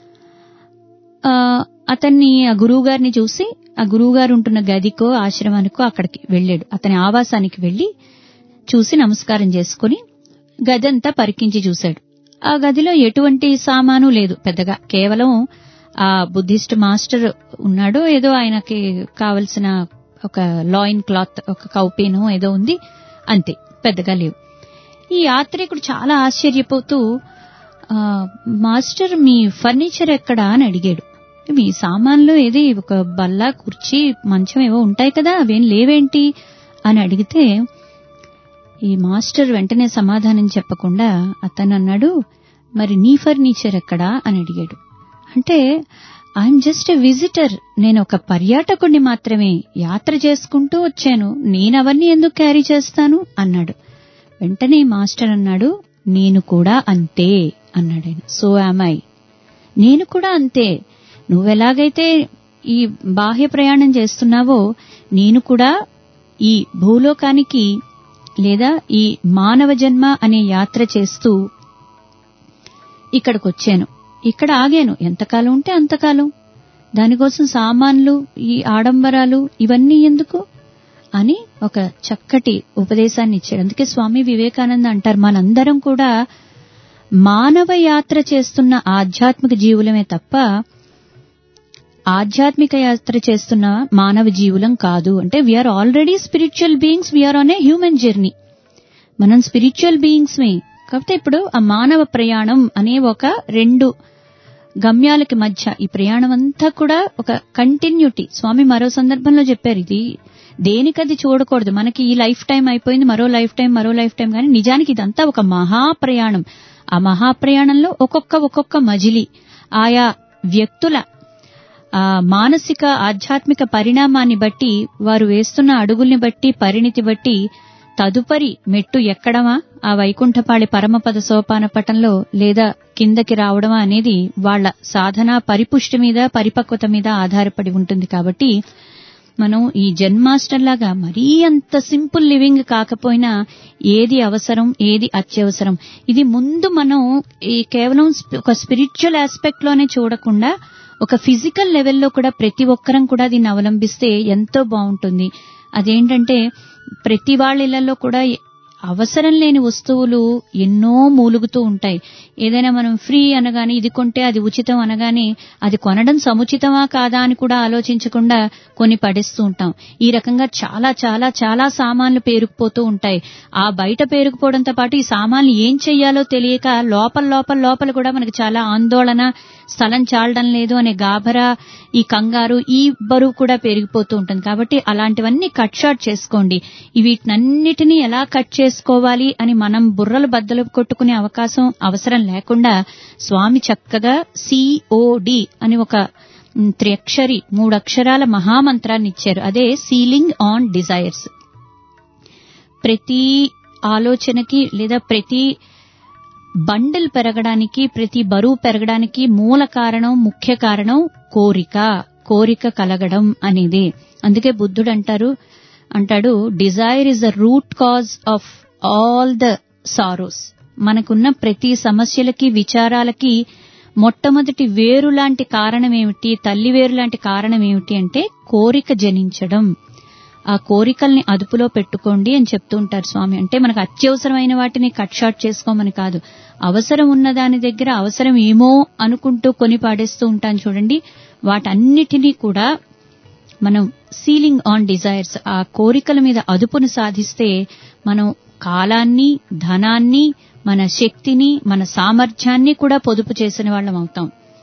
ఆ, అతన్ని ఆ గురువు గారిని చూసి ఆ గురువు గారు ఉంటున్న గదికో ఆశ్రమానికో అక్కడికి వెళ్ళాడు అతని ఆవాసానికి వెళ్లి చూసి నమస్కారం చేసుకుని గదంతా పరికించి చూశాడు ఆ గదిలో ఎటువంటి సామాను లేదు పెద్దగా కేవలం ఆ బుద్ధిస్ట్ మాస్టర్ ఉన్నాడు ఏదో ఆయనకి కావలసిన ఒక లాయిన్ క్లాత్ ఒక కౌపీను ఏదో ఉంది అంతే పెద్దగా లేవు ఈ యాత్రికుడు చాలా ఆశ్చర్యపోతూ ఆ, మాస్టర్ మీ ఫర్నిచర్ ఎక్కడా అని అడిగాడు మీ సామాన్లు ఏది ఒక బల్ల కుర్చీ మంచం ఏవో ఉంటాయి కదా అవేం లేవేంటి అని అడిగితే ఈ మాస్టర్ వెంటనే సమాధానం చెప్పకుండా అతను అన్నాడు మరి నీ ఫర్నిచర్ ఎక్కడా అని అడిగాడు అంటే ఐఎమ్ జస్ట్ ఎ విజిటర్ నేను ఒక పర్యాటకుడిని మాత్రమే యాత్ర చేసుకుంటూ వచ్చాను నేను అవన్నీ ఎందుకు క్యారీ చేస్తాను అన్నాడు వెంటనే మాస్టర్ అన్నాడు నేను కూడా అంతే అన్నాడు ఆయన సో ఐ నేను కూడా అంతే నువ్వెలాగైతే ఈ బాహ్య ప్రయాణం చేస్తున్నావో నేను కూడా ఈ భూలోకానికి లేదా ఈ మానవ జన్మ అనే యాత్ర చేస్తూ ఇక్కడికి వచ్చాను ఇక్కడ ఆగాను ఎంతకాలం ఉంటే అంతకాలం దానికోసం సామాన్లు ఈ ఆడంబరాలు ఇవన్నీ ఎందుకు అని ఒక చక్కటి ఉపదేశాన్ని ఇచ్చాడు అందుకే స్వామి వివేకానంద అంటారు మనందరం కూడా మానవ యాత్ర చేస్తున్న ఆధ్యాత్మిక జీవులమే తప్ప ఆధ్యాత్మిక యాత్ర చేస్తున్న మానవ జీవులం కాదు అంటే we are already spiritual beings we are on a human journey మనం స్పిరిచువల్ బీయింగ్స్మే కాకపోతే ఇప్పుడు ఆ మానవ ప్రయాణం అనే ఒక రెండు గమ్యాలకి మధ్య ఈ ప్రయాణం అంతా కూడా ఒక కంటిన్యూటీ స్వామి మరో సందర్భంలో చెప్పారు ఇది దేనికది చూడకూడదు మనకి ఈ లైఫ్ టైం అయిపోయింది మరో లైఫ్ టైం మరో లైఫ్ టైం కానీ నిజానికి ఇదంతా ఒక మహాప్రయాణం ఆ మహాప్రయాణంలో ఒక్కొక్క ఒక్కొక్క మజిలి ఆయా వ్యక్తుల ఆ మానసిక ఆధ్యాత్మిక పరిణామాన్ని బట్టి వారు వేస్తున్న అడుగుల్ని బట్టి పరిణితి బట్టి తదుపరి మెట్టు ఎక్కడమా ఆ వైకుంఠపాళి పరమపద సోపాన పటంలో లేదా కిందకి రావడమా అనేది వాళ్ళ సాధన పరిపుష్టి మీద పరిపక్వత మీద ఆధారపడి ఉంటుంది కాబట్టి మనం ఈ జన్మాస్టర్ లాగా మరీ అంత సింపుల్ లివింగ్ కాకపోయినా ఏది అవసరం ఏది అత్యవసరం ఇది ముందు మనం ఈ కేవలం స్పి- ఒక స్పిరిచువల్ ఆస్పెక్ట్ లోనే చూడకుండా ఒక ఫిజికల్ లెవెల్లో కూడా ప్రతి ఒక్కరం కూడా దీన్ని అవలంబిస్తే ఎంతో బాగుంటుంది అదేంటంటే ప్రతి వాళ్ళ ఇళ్లలో కూడా అవసరం లేని వస్తువులు ఎన్నో మూలుగుతూ ఉంటాయి ఏదైనా మనం ఫ్రీ అనగానే ఇది కొంటే అది ఉచితం అనగానే అది కొనడం సముచితమా కాదా అని కూడా ఆలోచించకుండా కొని పడేస్తూ ఉంటాం ఈ రకంగా చాలా చాలా చాలా సామాన్లు పేరుకుపోతూ ఉంటాయి ఆ బయట పేరుకుపోవడంతో పాటు ఈ సామాన్లు ఏం చెయ్యాలో తెలియక లోపల లోపల లోపల కూడా మనకి చాలా ఆందోళన స్థలం చాలడం లేదు అనే గాభరా ఈ కంగారు ఈ బరువు కూడా పెరిగిపోతూ ఉంటుంది కాబట్టి అలాంటివన్నీ కట్ షార్ట్ చేసుకోండి ఈ వీటినన్నిటినీ ఎలా కట్ చేసుకోవాలి అని మనం బుర్రలు బద్దలు కొట్టుకునే అవకాశం అవసరం లేకుండా స్వామి చక్కగా సిఓడి అని ఒక మ్, త్రియక్షరి మూడు అక్షరాల మహామంత్రాన్ని ఇచ్చారు అదే సీలింగ్ ఆన్ డిజైర్స్ ప్రతి ఆలోచనకి లేదా ప్రతి బండల్ పెరగడానికి ప్రతి బరువు పెరగడానికి మూల కారణం ముఖ్య కారణం కోరిక కోరిక కలగడం అనేది అందుకే బుద్ధుడు అంటారు అంటాడు desire is the root cause of all the sorrows మనకున్న ప్రతి సమస్యలకి విచారాలకి మొట్టమొదటి వేరు లాంటి కారణం ఏమిటి తల్లి వేరు లాంటి కారణం ఏమిటి అంటే కోరిక జనించడం ఆ కోరికల్ని అదుపులో పెట్టుకోండి అని చెప్తూ ఉంటారు స్వామి అంటే మనకు అత్యవసరమైన వాటిని కట్ షార్ట్ చేసుకోమని కాదు అవసరం ఉన్న దాని దగ్గర అవసరం ఏమో అనుకుంటూ కొని పాడేస్తూ ఉంటాను చూడండి వాటన్నిటినీ కూడా మనం సీలింగ్ ఆన్ డిజైర్స్ ఆ కోరికల మీద అదుపును సాధిస్తే మనం కాలాన్ని ధనాన్ని మన శక్తిని మన సామర్థ్యాన్ని కూడా పొదుపు చేసిన వాళ్ళం అవుతాం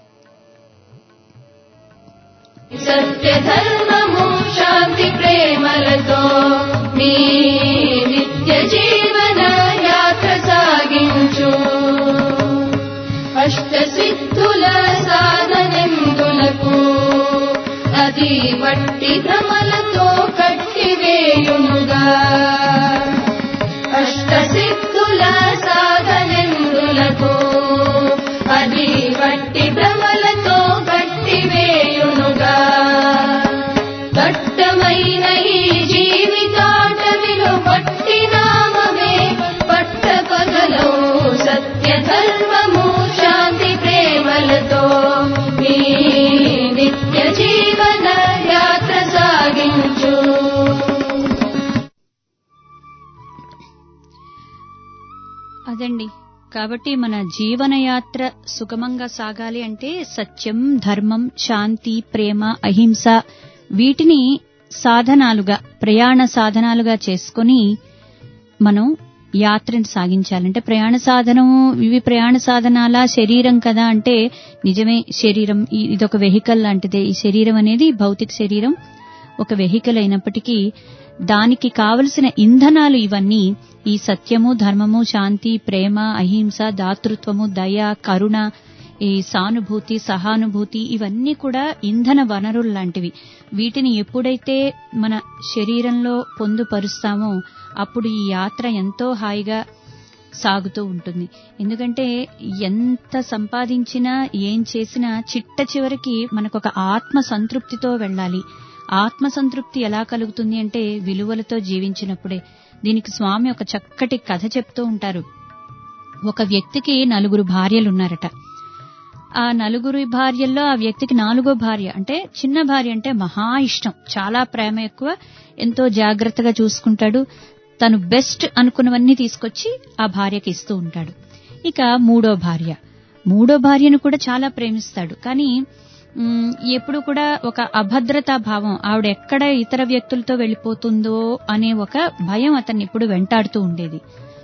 సత్య ధర్మము శాంతి ప్రేమలతో నీ నిత్య జీవన యాత్ర సాగించు అష్ట సిద్ధుల సాధనెందులకు అది వట్టి భ్రమలతో కట్టివేయునుగా అష్ట సిద్ధుల సాధనెందులకు అది వట్టి భ్రమలతో కట్టివేయునుగా దట్టమైన ఈ జీవితాటవిలో పట్టి నామమే పట్ట పగలో సత్య ధర్మము శాంతి ప్రేమలతో మీ నిత్య జీవన యాత్ర సాగించు అదండి కాబట్టి మన జీవనయాత్ర సుగమంగా సాగాలి అంటే సత్యం ధర్మం శాంతి ప్రేమ అహింస వీటిని సాధనాలుగా ప్రయాణ సాధనాలుగా చేసుకొని మనం యాత్రను సాగించాలంటే ప్రయాణ సాధనం ఇవి ప్రయాణ సాధనాల శరీరం కదా అంటే నిజమే శరీరం ఈ- ఇదొక వెహికల్ లాంటిదే ఈ శరీరం అనేది భౌతిక శరీరం ఒక వెహికల్ అయినప్పటికీ దానికి కావలసిన ఇంధనాలు ఇవన్నీ ఈ సత్యము ధర్మము శాంతి ప్రేమ అహింస దాతృత్వము దయ కరుణ ఈ సానుభూతి సహానుభూతి ఇవన్నీ కూడా ఇంధన వనరులు లాంటివి వీటిని ఎప్పుడైతే మన శరీరంలో పొందుపరుస్తామో అప్పుడు ఈ యాత్ర ఎంతో హాయిగా సాగుతూ ఉంటుంది ఎందుకంటే ఎంత సంపాదించినా ఏం చేసినా చిట్ట చివరికి మనకు ఒక ఆత్మ సంతృప్తితో వెళ్ళాలి ఆత్మ సంతృప్తి ఎలా కలుగుతుంది అంటే విలువలతో జీవించినప్పుడే దీనికి స్వామి ఒక చక్కటి కథ చెప్తూ ఉంటారు ఒక వ్యక్తికి నలుగురు భార్యలున్నారట ఆ నలుగురు భార్యల్లో ఆ వ్యక్తికి నాలుగో భార్య అంటే చిన్న భార్య అంటే మహా ఇష్టం చాలా ప్రేమ ఎక్కువ ఎంతో జాగ్రత్తగా చూసుకుంటాడు తను బెస్ట్ అనుకున్నవన్నీ తీసుకొచ్చి ఆ భార్యకి ఇస్తూ ఉంటాడు ఇక మూడో భార్య మూడో భార్యను కూడా చాలా ప్రేమిస్తాడు కానీ మ్, ఎప్పుడు కూడా ఒక అభద్రతా భావం ఆవిడ ఎక్కడ ఇతర వ్యక్తులతో వెళ్ళిపోతుందో అనే ఒక భయం అతన్ని ఇప్పుడు వెంటాడుతూ ఉండేది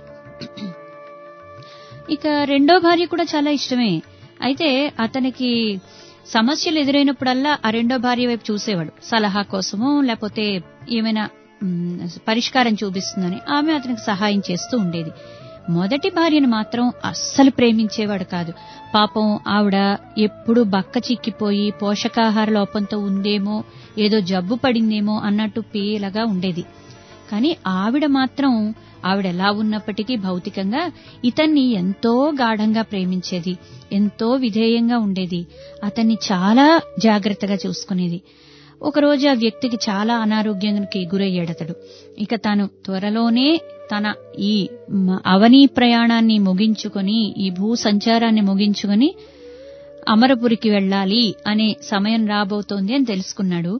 ఇక రెండో భార్య కూడా చాలా ఇష్టమే అయితే అతనికి సమస్యలు ఎదురైనప్పుడల్లా ఆ రెండో భార్య వైపు చూసేవాడు సలహా కోసమో లేకపోతే ఏమైనా మ్, పరిష్కారం చూపిస్తుందని ఆమె అతనికి సహాయం చేస్తూ ఉండేది మొదటి భార్యను మాత్రం అస్సలు ప్రేమించేవాడు కాదు పాపం ఆవిడ ఎప్పుడు బక్క చిక్కిపోయి పోషకాహార లోపంతో ఉందేమో ఏదో జబ్బు పడిందేమో అన్నట్టు పేలగా ఉండేది కానీ ఆవిడ మాత్రం ఆవిడ ఎలా ఉన్నప్పటికీ భౌతికంగా ఇతన్ని ఎంతో గాఢంగా ప్రేమించేది ఎంతో విధేయంగా ఉండేది అతన్ని చాలా జాగ్రత్తగా చూసుకునేది ఒకరోజు ఆ వ్యక్తికి చాలా అనారోగ్యానికి గురయ్యాడతడు ఇక తాను త్వరలోనే తన ఈ మ- అవనీ ప్రయాణాన్ని ముగించుకొని ఈ భూ సంచారాన్ని ముగించుకొని అమరపురికి వెళ్ళాలి అనే సమయం రాబోతోంది అని తెలుసుకున్నాడు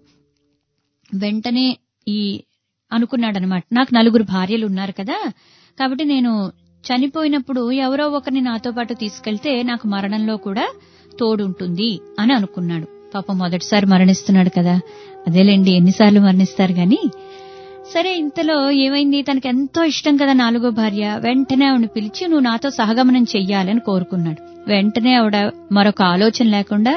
వెంటనే ఈ అనుకున్నాడనమాట నాకు నలుగురు భార్యలు ఉన్నారు కదా కాబట్టి నేను చనిపోయినప్పుడు ఎవరో ఒకరిని నాతో పాటు తీసుకెళ్తే నాకు మరణంలో కూడా తోడుంటుంది అని అనుకున్నాడు పాపం మొదటిసారి మరణిస్తున్నాడు కదా అదేలేండి ఎన్నిసార్లు మరణిస్తారు గాని సరే ఇంతలో ఏమైంది తనకి ఎంతో ఇష్టం కదా నాలుగో భార్య వెంటనే ఆవిడ పిలిచి నువ్వు నాతో సహగమనం చెయ్యాలని కోరుకున్నాడు వెంటనే ఆవిడ మరొక ఆలోచన లేకుండా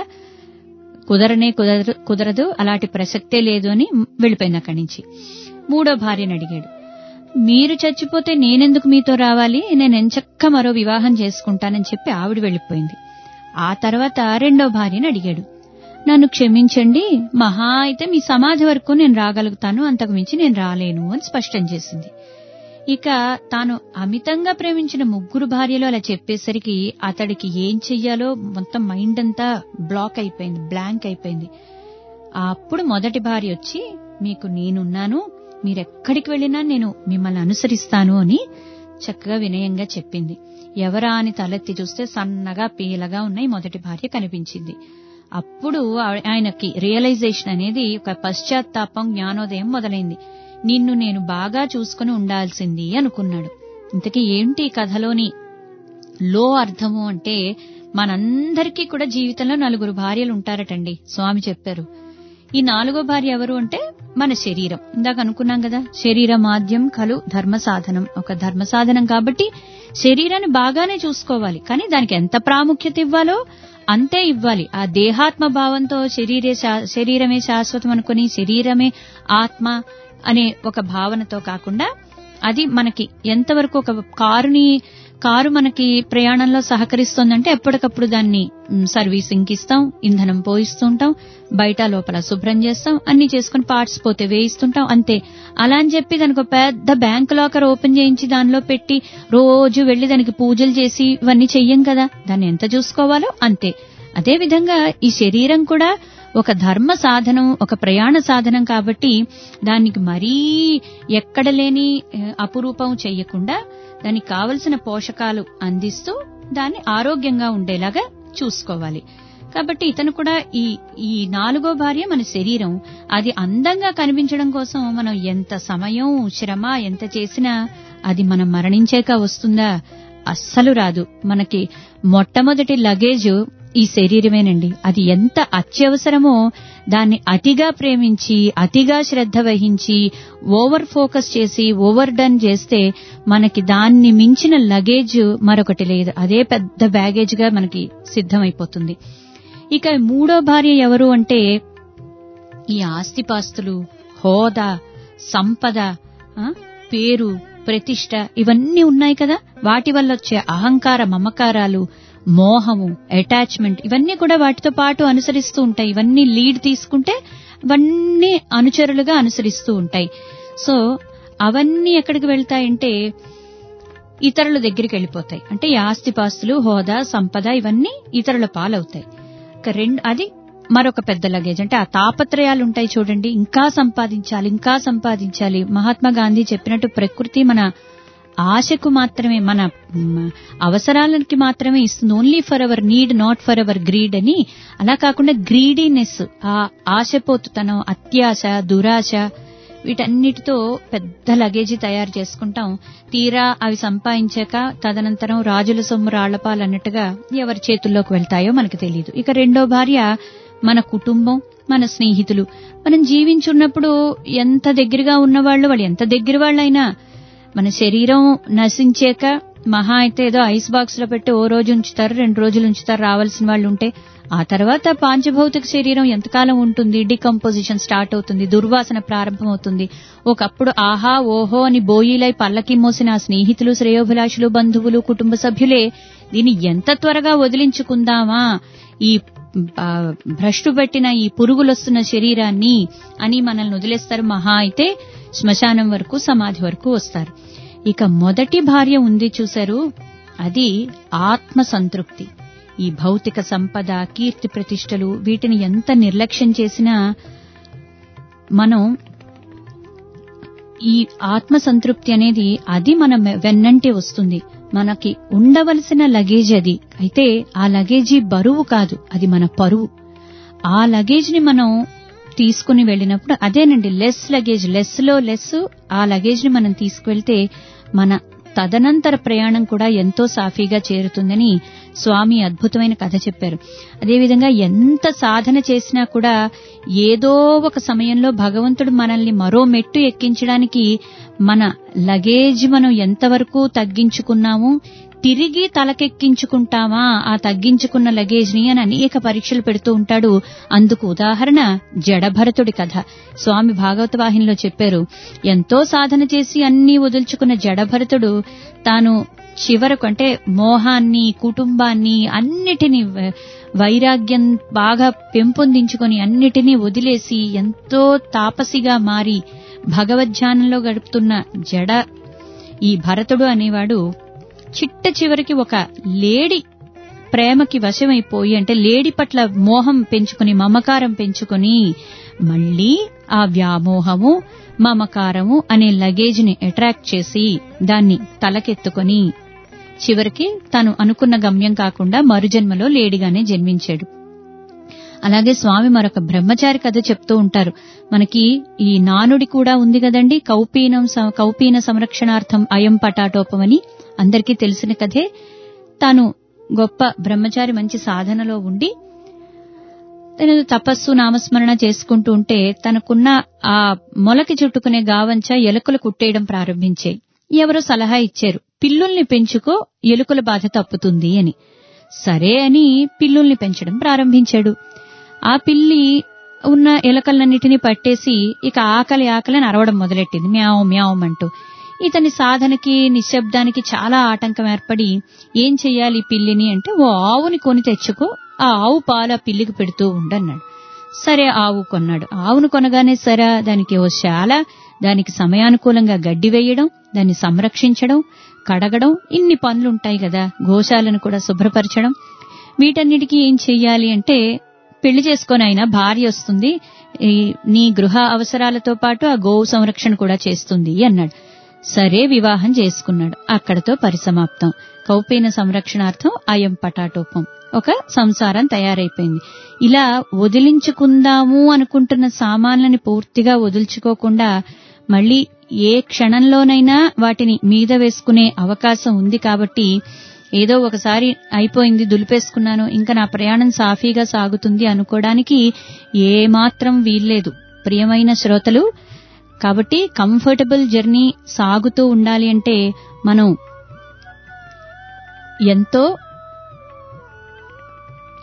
కుదరనే కుదరదు కుదరదు అలాంటి ప్రసక్తే లేదు అని వెళ్ళిపోయింది అక్కడి నుంచి మూడో భార్యను అడిగాడు మీరు చచ్చిపోతే నేనెందుకు మీతో రావాలి నేను ఎంచక్క మరో వివాహం చేసుకుంటానని చెప్పి ఆవిడ వెళ్ళిపోయింది ఆ తర్వాత రెండో భార్యను అడిగాడు నన్ను క్షమించండి మహా అయితే మీ సమాధి వరకు నేను రాగలుగుతాను అంతకు మించి నేను రాలేను అని స్పష్టం చేసింది ఇక తాను అమితంగా ప్రేమించిన ముగ్గురు భార్యలు అలా చెప్పేసరికి అతడికి ఏం చెయ్యాలో మొత్తం మైండ్ అంతా బ్లాక్ అయిపోయింది బ్లాంక్ అయిపోయింది అప్పుడు మొదటి భార్య వచ్చి మీకు నేనున్నాను మీరెక్కడికి వెళ్ళినా నేను మిమ్మల్ని అనుసరిస్తాను అని చక్కగా వినయంగా చెప్పింది ఎవరా అని తలెత్తి చూస్తే సన్నగా పీలగా ఉన్నాయి మొదటి భార్య కనిపించింది అప్పుడు ఆ- ఆయనకి రియలైజేషన్ అనేది ఒక పశ్చాత్తాపం జ్ఞానోదయం మొదలైంది నిన్ను నేను బాగా చూసుకుని ఉండాల్సింది అనుకున్నాడు ఇంతకీ ఏంటి ఈ కథలోని లో అర్థము అంటే మనందరికీ కూడా జీవితంలో నలుగురు భార్యలు ఉంటారటండి స్వామి చెప్పారు ఈ నాలుగో భార్య ఎవరు అంటే మన శరీరం ఇందాక అనుకున్నాం కదా శరీర మాధ్యం కలు ధర్మ సాధనం ఒక ధర్మ సాధనం కాబట్టి శరీరాన్ని బాగానే చూసుకోవాలి కానీ దానికి ఎంత ప్రాముఖ్యత ఇవ్వాలో అంతే ఇవ్వాలి ఆ దేహాత్మ భావంతో శరీరే శా- శరీరమే శాశ్వతం అనుకుని శరీరమే ఆత్మ అనే ఒక భావనతో కాకుండా అది మనకి ఎంతవరకు ఒక కారుని కారు మనకి ప్రయాణంలో సహకరిస్తోందంటే ఎప్పటికప్పుడు దాన్ని మ్, సర్వీసింగ్కి ఇస్తాం ఇంధనం పోయిస్తూ ఉంటాం బయట లోపల శుభ్రం చేస్తాం అన్ని చేసుకుని పార్ట్స్ పోతే వేయిస్తుంటాం అంతే అలా అని చెప్పి దానికి ఒక పెద్ద బ్యాంక్ లాకర్ ఓపెన్ చేయించి దానిలో పెట్టి రోజు వెళ్లి దానికి పూజలు చేసి ఇవన్నీ చెయ్యం కదా దాన్ని ఎంత చూసుకోవాలో అంతే అదే విధంగా ఈ శరీరం కూడా ఒక ధర్మ సాధనం ఒక ప్రయాణ సాధనం కాబట్టి దానికి మరీ ఎక్కడ లేని ఏ, అపురూపం చెయ్యకుండా దానికి కావలసిన పోషకాలు అందిస్తూ దాన్ని ఆరోగ్యంగా ఉండేలాగా చూసుకోవాలి కాబట్టి ఇతను కూడా ఈ ఈ నాలుగో భార్య మన శరీరం అది అందంగా కనిపించడం కోసం మనం ఎంత సమయం శ్రమ ఎంత చేసినా అది మనం మరణించాక వస్తుందా అస్సలు రాదు మనకి మొట్టమొదటి లగేజ్ ఈ శరీరమేనండి అది ఎంత అత్యవసరమో దాన్ని అతిగా ప్రేమించి అతిగా శ్రద్ధ వహించి ఓవర్ ఫోకస్ చేసి ఓవర్ డన్ చేస్తే మనకి దాన్ని మించిన లగేజ్ మరొకటి లేదు అదే పెద్ద బ్యాగేజ్ గా మనకి సిద్ధమైపోతుంది ఇక మూడో భార్య ఎవరు అంటే ఈ ఆస్తిపాస్తులు హోదా సంపద ఆ, పేరు ప్రతిష్ట ఇవన్నీ ఉన్నాయి కదా వాటి వల్ల వచ్చే అహంకార మమకారాలు మోహము అటాచ్మెంట్ ఇవన్నీ కూడా వాటితో పాటు అనుసరిస్తూ ఉంటాయి ఇవన్నీ లీడ్ తీసుకుంటే అవన్నీ అనుచరులుగా అనుసరిస్తూ ఉంటాయి సో అవన్నీ ఎక్కడికి వెళ్తాయంటే ఇతరుల దగ్గరికి వెళ్ళిపోతాయి అంటే ఈ ఆస్తిపాస్తులు హోదా సంపద ఇవన్నీ ఇతరుల పాలవుతాయి ఇక రెండు అది మరొక పెద్ద లగేజ్ అంటే ఆ తాపత్రయాలు ఉంటాయి చూడండి ఇంకా సంపాదించాలి ఇంకా సంపాదించాలి మహాత్మా గాంధీ చెప్పినట్టు ప్రకృతి మన ఆశకు మాత్రమే మన మ్, అవసరాలకి మాత్రమే ఇస్తుంది only for our need not for our greed అని అలా కాకుండా గ్రీడీనెస్ ఆ ఆశపోతుతనం అత్యాశ దురాశ వీటన్నిటితో పెద్ద లగేజీ తయారు చేసుకుంటాం తీరా అవి సంపాదించాక తదనంతరం రాజుల సొమ్ము రాళ్లపాలు అన్నట్టుగా ఎవరి చేతుల్లోకి వెళ్తాయో మనకు తెలియదు ఇక రెండో భార్య మన కుటుంబం మన స్నేహితులు మనం జీవించున్నప్పుడు ఎంత దగ్గరగా ఉన్నవాళ్ళు వాళ్ళు ఎంత దగ్గర వాళ్ళైనా మన శరీరం నశించాక మహా అయితే ఏదో ఐస్ బాక్స్ లో పెట్టి ఓ రోజు ఉంచుతారు రెండు రోజులు ఉంచుతారు రావాల్సిన వాళ్ళు ఉంటే ఆ తర్వాత పాంచభౌతిక శరీరం ఎంతకాలం ఉంటుంది డికంపోజిషన్ స్టార్ట్ అవుతుంది దుర్వాసన ప్రారంభమవుతుంది ఒకప్పుడు ఆహా ఓహో అని బోయిలై పల్లకి మోసిన ఆ స్నేహితులు శ్రేయోభిలాషులు బంధువులు కుటుంబ సభ్యులే దీన్ని ఎంత త్వరగా వదిలించుకుందామా ఈ ఆ, భ్రష్టు పెట్టిన ఈ పురుగులొస్తున్న శరీరాన్ని అని మనల్ని వదిలేస్తారు మహా అయితే శ్మశానం వరకు సమాధి వరకు వస్తారు ఇక మొదటి భార్య ఉంది చూశారు అది ఆత్మ సంతృప్తి ఈ భౌతిక సంపద కీర్తి ప్రతిష్టలు వీటిని ఎంత నిర్లక్ష్యం చేసినా మనం ఈ ఆత్మ సంతృప్తి అనేది అది మన మె- వెన్నంటే వస్తుంది మనకి ఉండవలసిన లగేజ్ అది అయితే ఆ లగేజీ బరువు కాదు అది మన పరువు ఆ లగేజ్ ని మనం తీసుకుని వెళ్ళినప్పుడు అదేనండి లెస్ లగేజ్ లెస్ లో లెస్ ఆ లగేజ్ ని మనం తీసుకువెళ్తే మన తదనంతర ప్రయాణం కూడా ఎంతో సాఫీగా చేరుతుందని స్వామి అద్భుతమైన కథ చెప్పారు అదేవిధంగా ఎంత సాధన చేసినా కూడా ఏదో ఒక సమయంలో భగవంతుడు మనల్ని మరో మెట్టు ఎక్కించడానికి మన లగేజ్ మనం ఎంతవరకు తగ్గించుకున్నాము తిరిగి తలకెక్కించుకుంటామా ఆ తగ్గించుకున్న లగేజ్ ని అని అనేక పరీక్షలు పెడుతూ ఉంటాడు అందుకు ఉదాహరణ జడభరతుడి కథ స్వామి భాగవత వాహినిలో చెప్పారు ఎంతో సాధన చేసి అన్నీ వదుల్చుకున్న జడభరతుడు తాను చివరకు అంటే మోహాన్ని కుటుంబాన్ని అన్నిటినీ వ- వైరాగ్యం బాగా పెంపొందించుకొని అన్నిటినీ వదిలేసి ఎంతో తాపసిగా మారి భగవద్ధ్యానంలో గడుపుతున్న జడ ఈ భరతుడు అనేవాడు చిట్ట చివరికి ఒక లేడి ప్రేమకి వశమైపోయి అంటే లేడి పట్ల మోహం పెంచుకుని మమకారం పెంచుకుని మళ్ళీ ఆ వ్యామోహము మమకారము అనే లగేజ్ ని అట్రాక్ట్ చేసి దాన్ని తలకెత్తుకొని చివరికి తను అనుకున్న గమ్యం కాకుండా మరుజన్మలో లేడిగానే జన్మించాడు అలాగే స్వామి మరొక బ్రహ్మచారి కథ చెప్తూ ఉంటారు మనకి ఈ నానుడి కూడా ఉంది కదండి కౌపీనం స- కౌపీన సంరక్షణార్థం అయం పటాటోపమని అందరికీ తెలిసిన కథే తాను గొప్ప బ్రహ్మచారి మంచి సాధనలో ఉండి తను తపస్సు నామస్మరణ చేసుకుంటూ ఉంటే తనకున్న ఆ మొలకి చుట్టుకునే గావంచ ఎలుకలు కుట్టేయడం ప్రారంభించాయి ఎవరో సలహా ఇచ్చారు పిల్లుల్ని పెంచుకో ఎలుకల బాధ తప్పుతుంది అని సరే అని పిల్లుల్ని పెంచడం ప్రారంభించాడు ఆ పిల్లి ఉన్న ఎలకలన్నిటినీ పట్టేసి ఇక ఆకలి ఆకలిని అరవడం మొదలెట్టింది మ్యావ్ మ్యావ్ అంటూ ఇతని సాధనకి నిశ్శబ్దానికి చాలా ఆటంకం ఏర్పడి ఏం చెయ్యాలి ఈ పిల్లిని అంటే ఓ ఆవుని కొని తెచ్చుకో ఆ ఆవు పాలు ఆ పిల్లికి పెడుతూ ఉండన్నాడు సరే ఆవు కొన్నాడు ఆవును కొనగానే సరే దానికి ఓ శాల దానికి సమయానుకూలంగా గడ్డి వేయడం దాన్ని సంరక్షించడం కడగడం ఇన్ని పనులుంటాయి కదా గోశాలను కూడా శుభ్రపరచడం వీటన్నిటికీ ఏం చెయ్యాలి అంటే పెళ్లి చేసుకొని అయినా భార్య వస్తుంది ఈ నీ గృహ అవసరాలతో పాటు ఆ గోవు సంరక్షణ కూడా చేస్తుంది అన్నాడు సరే వివాహం చేసుకున్నాడు అక్కడతో పరిసమాప్తం కౌపీన సంరక్షణార్థం అయం పటాటోపం ఒక సంసారం తయారైపోయింది ఇలా వదిలించుకుందాము అనుకుంటున్న సామాన్లని పూర్తిగా వదులుచుకోకుండా మళ్ళీ ఏ క్షణంలోనైనా వాటిని మీద వేసుకునే అవకాశం ఉంది కాబట్టి ఏదో ఒకసారి అయిపోయింది దులిపేసుకున్నాను ఇంకా నా ప్రయాణం సాఫీగా సాగుతుంది అనుకోవడానికి ఏమాత్రం వీల్లేదు ప్రియమైన శ్రోతలు కాబట్టి కంఫర్టబుల్ జర్నీ సాగుతూ ఉండాలి అంటే మనం ఎంతో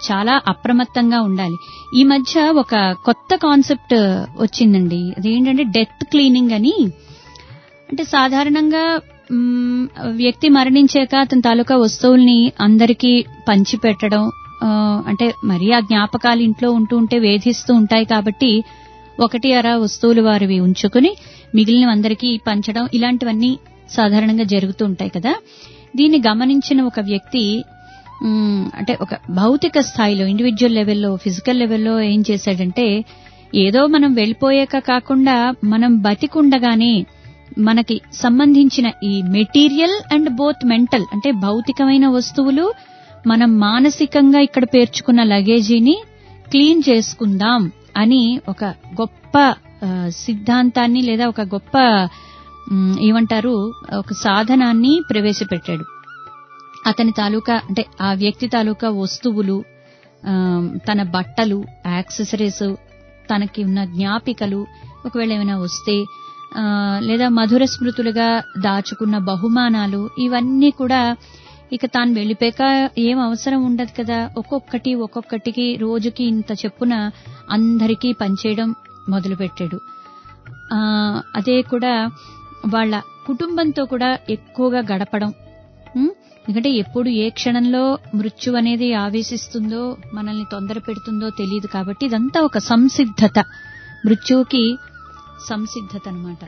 చాలా అప్రమత్తంగా ఉండాలి ఈ మధ్య ఒక కొత్త కాన్సెప్ట్ వచ్చిందండి అదేంటంటే డెత్ క్లీనింగ్ అని అంటే సాధారణంగా మ్, వ్యక్తి మరణించాక అతని తాలూకా వస్తువుల్ని అందరికీ పంచిపెట్టడం ఆ, అంటే మరీ ఆ జ్ఞాపకాలు ఇంట్లో ఉంటూ ఉంటే వేధిస్తూ ఉంటాయి కాబట్టి ఒకటి అర వస్తువులు వారివి ఉంచుకుని మిగిలిన అందరికీ పంచడం ఇలాంటివన్నీ సాధారణంగా జరుగుతూ ఉంటాయి కదా దీన్ని గమనించిన ఒక వ్యక్తి మ్, అంటే ఒక భౌతిక స్థాయిలో ఇండివిజువల్ లెవెల్లో ఫిజికల్ లెవెల్లో ఏం చేశాడంటే ఏదో మనం వెళ్ళిపోయాక కాకుండా మనం బతికుండగానే మనకి సంబంధించిన ఈ మెటీరియల్ అండ్ బోత్ మెంటల్ అంటే భౌతికమైన వస్తువులు మనం మానసికంగా ఇక్కడ పేర్చుకున్న లగేజీని క్లీన్ చేసుకుందాం అని ఒక గొప్ప ఆ, సిద్ధాంతాన్ని లేదా ఒక గొప్ప మ్, ఏమంటారు ఒక సాధనాన్ని ప్రవేశపెట్టాడు అతని తాలూకా అంటే ఆ వ్యక్తి తాలూకా వస్తువులు ఆ, తన బట్టలు యాక్సెసరీస్ తనకి ఉన్న జ్ఞాపికలు ఒకవేళ ఏమైనా వస్తే ఆ, లేదా మధుర స్మృతులుగా దాచుకున్న బహుమానాలు ఇవన్నీ కూడా ఇక తాను వెళ్ళిపోయాక ఏం అవసరం ఉండదు కదా ఒక్కొక్కటి ఒక్కొక్కటికి రోజుకి ఇంత చెప్పున అందరికీ పనిచేయడం మొదలుపెట్టాడు ఆ, అదే కూడా వాళ్ళ కుటుంబంతో కూడా ఎక్కువగా గడపడం ఉం? ఎందుకంటే ఎప్పుడు ఏ క్షణంలో మృత్యు అనేది ఆవేశిస్తుందో మనల్ని తొందర పెడుతుందో తెలియదు కాబట్టి ఇదంతా ఒక సంసిద్ధత మృత్యువుకి సంసిద్ధత అన్నమాట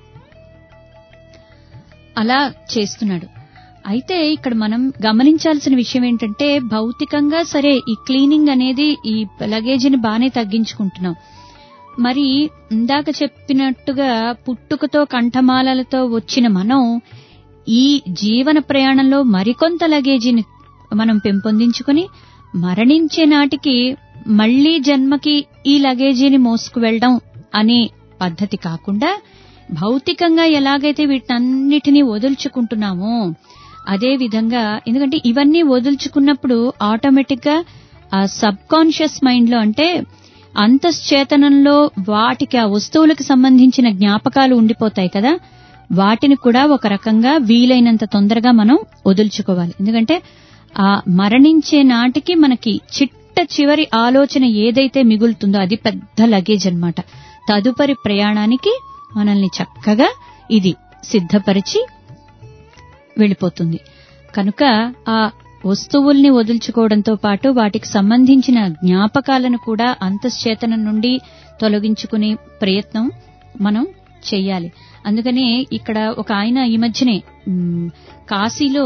అలా చేస్తున్నాడు అయితే ఇక్కడ మనం గమనించాల్సిన విషయం ఏంటంటే భౌతికంగా సరే ఈ క్లీనింగ్ అనేది ఈ లగేజీని బానే తగ్గించుకుంటున్నాం మరి ఇందాక చెప్పినట్టుగా పుట్టుకతో కంఠమాలలతో వచ్చిన మనం ఈ జీవన ప్రయాణంలో మరికొంత లగేజీని మనం పెంపొందించుకుని మరణించే నాటికి మళ్లీ జన్మకి ఈ లగేజీని మోసుకు వెళ్లడం అనే పద్ధతి కాకుండా భౌతికంగా ఎలాగైతే వీటన్నిటినీ వదులుచుకుంటున్నామో అదే విధంగా ఎందుకంటే ఇవన్నీ వదులుచుకున్నప్పుడు ఆటోమేటిక్ గా ఆ సబ్ కాన్షియస్ మైండ్ లో అంటే అంతశ్చేతనంలో వాటికి ఆ వస్తువులకు సంబంధించిన జ్ఞాపకాలు ఉండిపోతాయి కదా వాటిని కూడా ఒక రకంగా వీలైనంత తొందరగా మనం వదులుచుకోవాలి ఎందుకంటే ఆ మరణించే నాటికి మనకి చిట్ట చివరి ఆలోచన ఏదైతే మిగులుతుందో అది పెద్ద లగేజ్ అన్నమాట తదుపరి ప్రయాణానికి మనల్ని చక్కగా ఇది సిద్ధపరిచి వెళ్ళిపోతుంది కనుక ఆ వస్తువుల్ని వదులుచుకోవడంతో పాటు వాటికి సంబంధించిన జ్ఞాపకాలను కూడా అంతశ్చేతనం నుండి తొలగించుకునే ప్రయత్నం మనం చెయ్యాలి అందుకనే ఇక్కడ ఒక ఆయన ఈ మధ్యనే మ్, కాశీలో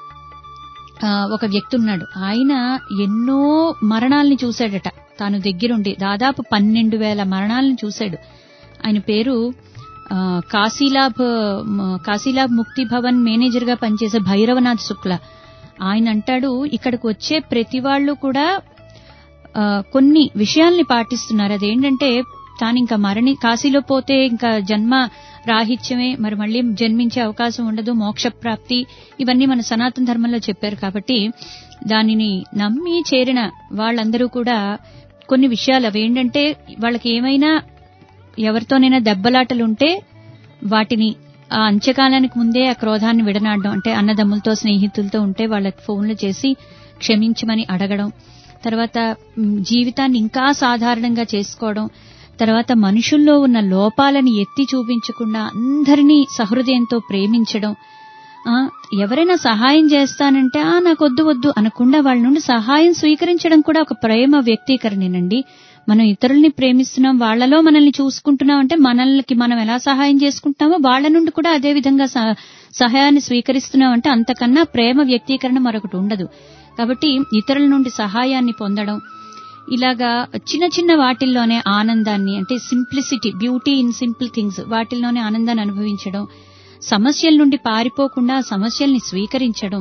ఆ, ఒక వ్యక్తి ఉన్నాడు ఆయన ఎన్నో మరణాల్ని చూశాడట తాను దగ్గరుండి దాదాపు పన్నెండు వేల మరణాలను చూశాడు ఆయన పేరు ఆ, కాశీలాబ్ మ, కాశీలాబ్ ముక్తి భవన్ మేనేజర్ గా పనిచేసే భైరవనాథ్ శుక్ల ఆయన అంటాడు ఇక్కడికి వచ్చే ప్రతి వాళ్ళు కూడా ఆ, కొన్ని విషయాల్ని పాటిస్తున్నారు అదేంటంటే తాను ఇంకా మరణి కాశీలో పోతే ఇంకా జన్మ రాహిత్యమే మరి మళ్ళీ జన్మించే అవకాశం ఉండదు మోక్ష ప్రాప్తి ఇవన్నీ మన సనాతన ధర్మంలో చెప్పారు కాబట్టి దానిని నమ్మి చేరిన వాళ్ళందరూ కూడా కొన్ని విషయాలు అవేంటంటే వాళ్ళకి ఏమైనా ఎవరితోనైనా దెబ్బలాటలుంటే వాటిని ఆ అంత్యకాలానికి ముందే ఆ క్రోధాన్ని విడనాడడం అంటే అన్నదమ్ములతో స్నేహితులతో ఉంటే వాళ్ళకి ఫోన్లు చేసి క్షమించమని అడగడం తర్వాత మ్, జీవితాన్ని ఇంకా సాధారణంగా చేసుకోవడం తర్వాత మనుషుల్లో ఉన్న లోపాలని ఎత్తి చూపించకుండా అందరినీ సహృదయంతో ప్రేమించడం ఆ, ఎవరైనా సహాయం చేస్తానంటే ఆ నాకు వద్దు వద్దు అనకుండా వాళ్ళ నుండి సహాయం స్వీకరించడం కూడా ఒక ప్రేమ వ్యక్తీకరణేనండి మనం ఇతరుల్ని ప్రేమిస్తున్నాం వాళ్ళలో మనల్ని చూసుకుంటున్నాం అంటే మనల్కి మనం ఎలా సహాయం చేసుకుంటున్నామో వాళ్ళ నుండి కూడా అదే విధంగా స- సహాయాన్ని స్వీకరిస్తున్నాం అంటే అంతకన్నా ప్రేమ వ్యక్తీకరణ మరొకటి ఉండదు కాబట్టి ఇతరుల నుండి సహాయాన్ని పొందడం ఇలాగా చిన్న చిన్న వాటిల్లోనే ఆనందాన్ని అంటే simplicity beauty in simple things వాటిల్లోనే ఆనందాన్ని అనుభవించడం సమస్యల నుండి పారిపోకుండా ఆ సమస్యల్ని స్వీకరించడం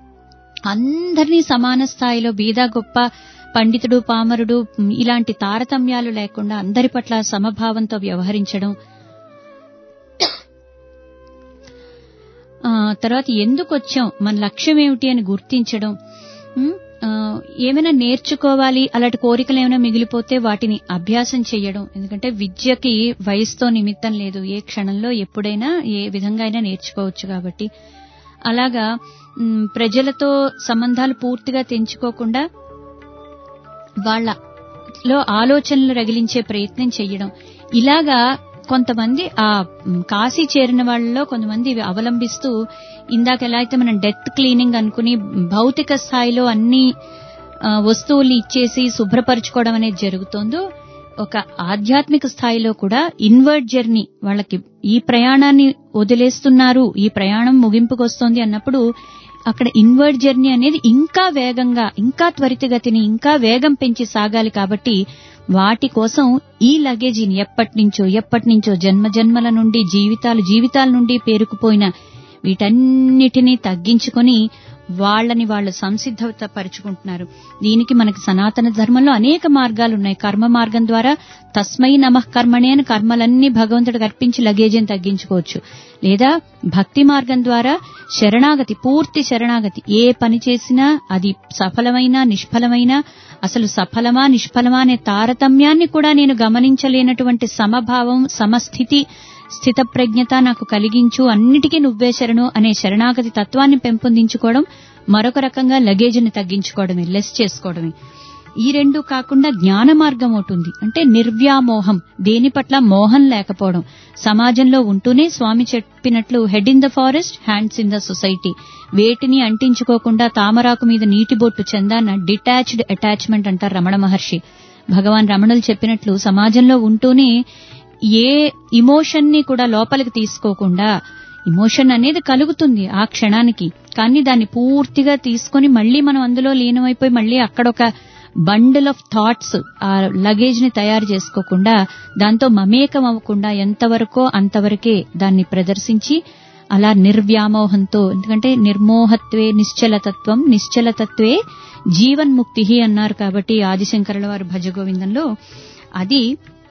అందరినీ సమాన స్థాయిలో బీద గొప్ప పండితుడు పామరుడు ఉమ్, ఇలాంటి తారతమ్యాలు లేకుండా అందరి పట్ల సమభావంతో వ్యవహరించడం ఆ, తర్వాత ఎందుకు వచ్చాం మన లక్ష్యం ఏమిటి అని గుర్తించడం ఉమ్, ఆ, ఏమైనా నేర్చుకోవాలి అలాంటి కోరికలు ఏమైనా మిగిలిపోతే వాటిని అభ్యాసం చేయడం ఎందుకంటే విద్యకి వయసుతో నిమిత్తం లేదు ఏ క్షణంలో ఎప్పుడైనా ఏ విధంగా అయినా నేర్చుకోవచ్చు కాబట్టి అలాగా ఉమ్, ప్రజలతో సంబంధాలు పూర్తిగా తెంచుకోకుండా వాళ్ళలో ఆలోచనలు రగిలించే ప్రయత్నం చెయ్యడం ఇలాగా కొంతమంది ఆ మ్, కాశీ చేరిన వాళ్ళలో కొంతమంది ఇవి అవలంబిస్తూ ఇందాక ఎలా అయితే మనం డెత్ క్లీనింగ్ అనుకుని భౌతిక స్థాయిలో అన్ని ఆ, వస్తువులు ఇచ్చేసి శుభ్రపరచుకోవడం అనేది జరుగుతోందో ఒక ఆధ్యాత్మిక స్థాయిలో కూడా ఇన్వర్ట్ జర్నీ వాళ్ళకి ఈ ప్రయాణాన్ని వదిలేస్తున్నారు ఈ ప్రయాణం ముగింపుకు వస్తోంది అన్నప్పుడు అక్కడ ఇన్వర్ట్ జర్నీ అనేది ఇంకా వేగంగా ఇంకా త్వరితగతిని ఇంకా వేగం పెంచి సాగాలి కాబట్టి వాటి కోసం ఈ లగేజీని ఎప్పటి నుంచో ఎప్పటి నుంచో జన్మ జన్మల నుండి జీవితాలు జీవితాల నుండి పేరుకుపోయిన వీటన్నిటినీ తగ్గించుకొని వాళ్ళని వాళ్ళు సంసిద్ధత పరుచుకుంటున్నారు దీనికి మనకి సనాతన ధర్మంలో అనేక మార్గాలు ఉన్నాయి కర్మ మార్గం ద్వారా తస్మై నమః కర్మణే అని కర్మలన్నీ భగవంతుడికి అర్పించి లగేజీని తగ్గించుకోవచ్చు లేదా భక్తి మార్గం ద్వారా శరణాగతి పూర్తి శరణాగతి ఏ పని చేసినా అది సఫలమైనా నిష్ఫలమైనా అసలు సఫలమా నిష్ఫలమా అనే తారతమ్యాన్ని కూడా నేను గమనించలేనటువంటి సమభావం సమస్థితి స్థితప్రజ్ఞత నాకు కలిగించు అన్నిటికీ నువ్వే శరణు అనే శరణాగతి తత్వాన్ని పెంపొందించుకోవడం మరొక రకంగా లగేజ్ని తగ్గించుకోవడమే లెస్ చేసుకోవడమే ఈ రెండు కాకుండా జ్ఞాన మార్గం ఒకటి ఉంది అంటే నిర్వ్యామోహం దేని పట్ల మోహం లేకపోవడం సమాజంలో ఉంటూనే స్వామి చెప్పినట్లు head in the forest hands in the society వేటిని అంటించుకోకుండా తామరాకు మీద నీటి బొట్టు చందాన డిటాచ్డ్ అటాచ్మెంట్ అంటారు రమణ మహర్షి భగవాన్ రమణులు చెప్పినట్లు సమాజంలో ఉంటూనే ఏ ఇమోషన్ ని కూడా లోపలికి తీసుకోకుండా ఇమోషన్ అనేది కలుగుతుంది ఆ క్షణానికి కానీ దాన్ని పూర్తిగా తీసుకొని మళ్ళీ మనం అందులో లీనమైపోయి మళ్ళీ అక్కడ ఒక బండిల్ ఆఫ్ థాట్స్ ఆ లగేజ్ ని తయారు చేసుకోకుండా దాంతో మమేకం అవ్వకుండా ఎంతవరకో అంతవరకే దాన్ని ప్రదర్శించి అలా నిర్వ్యామోహంతో ఎందుకంటే నిర్మోహత్వే నిశ్చలతత్వం నిశ్చలతత్వే జీవన్ముక్తి అన్నారు కాబట్టి ఆదిశంకరుల వారు భజగోవిందంలో అది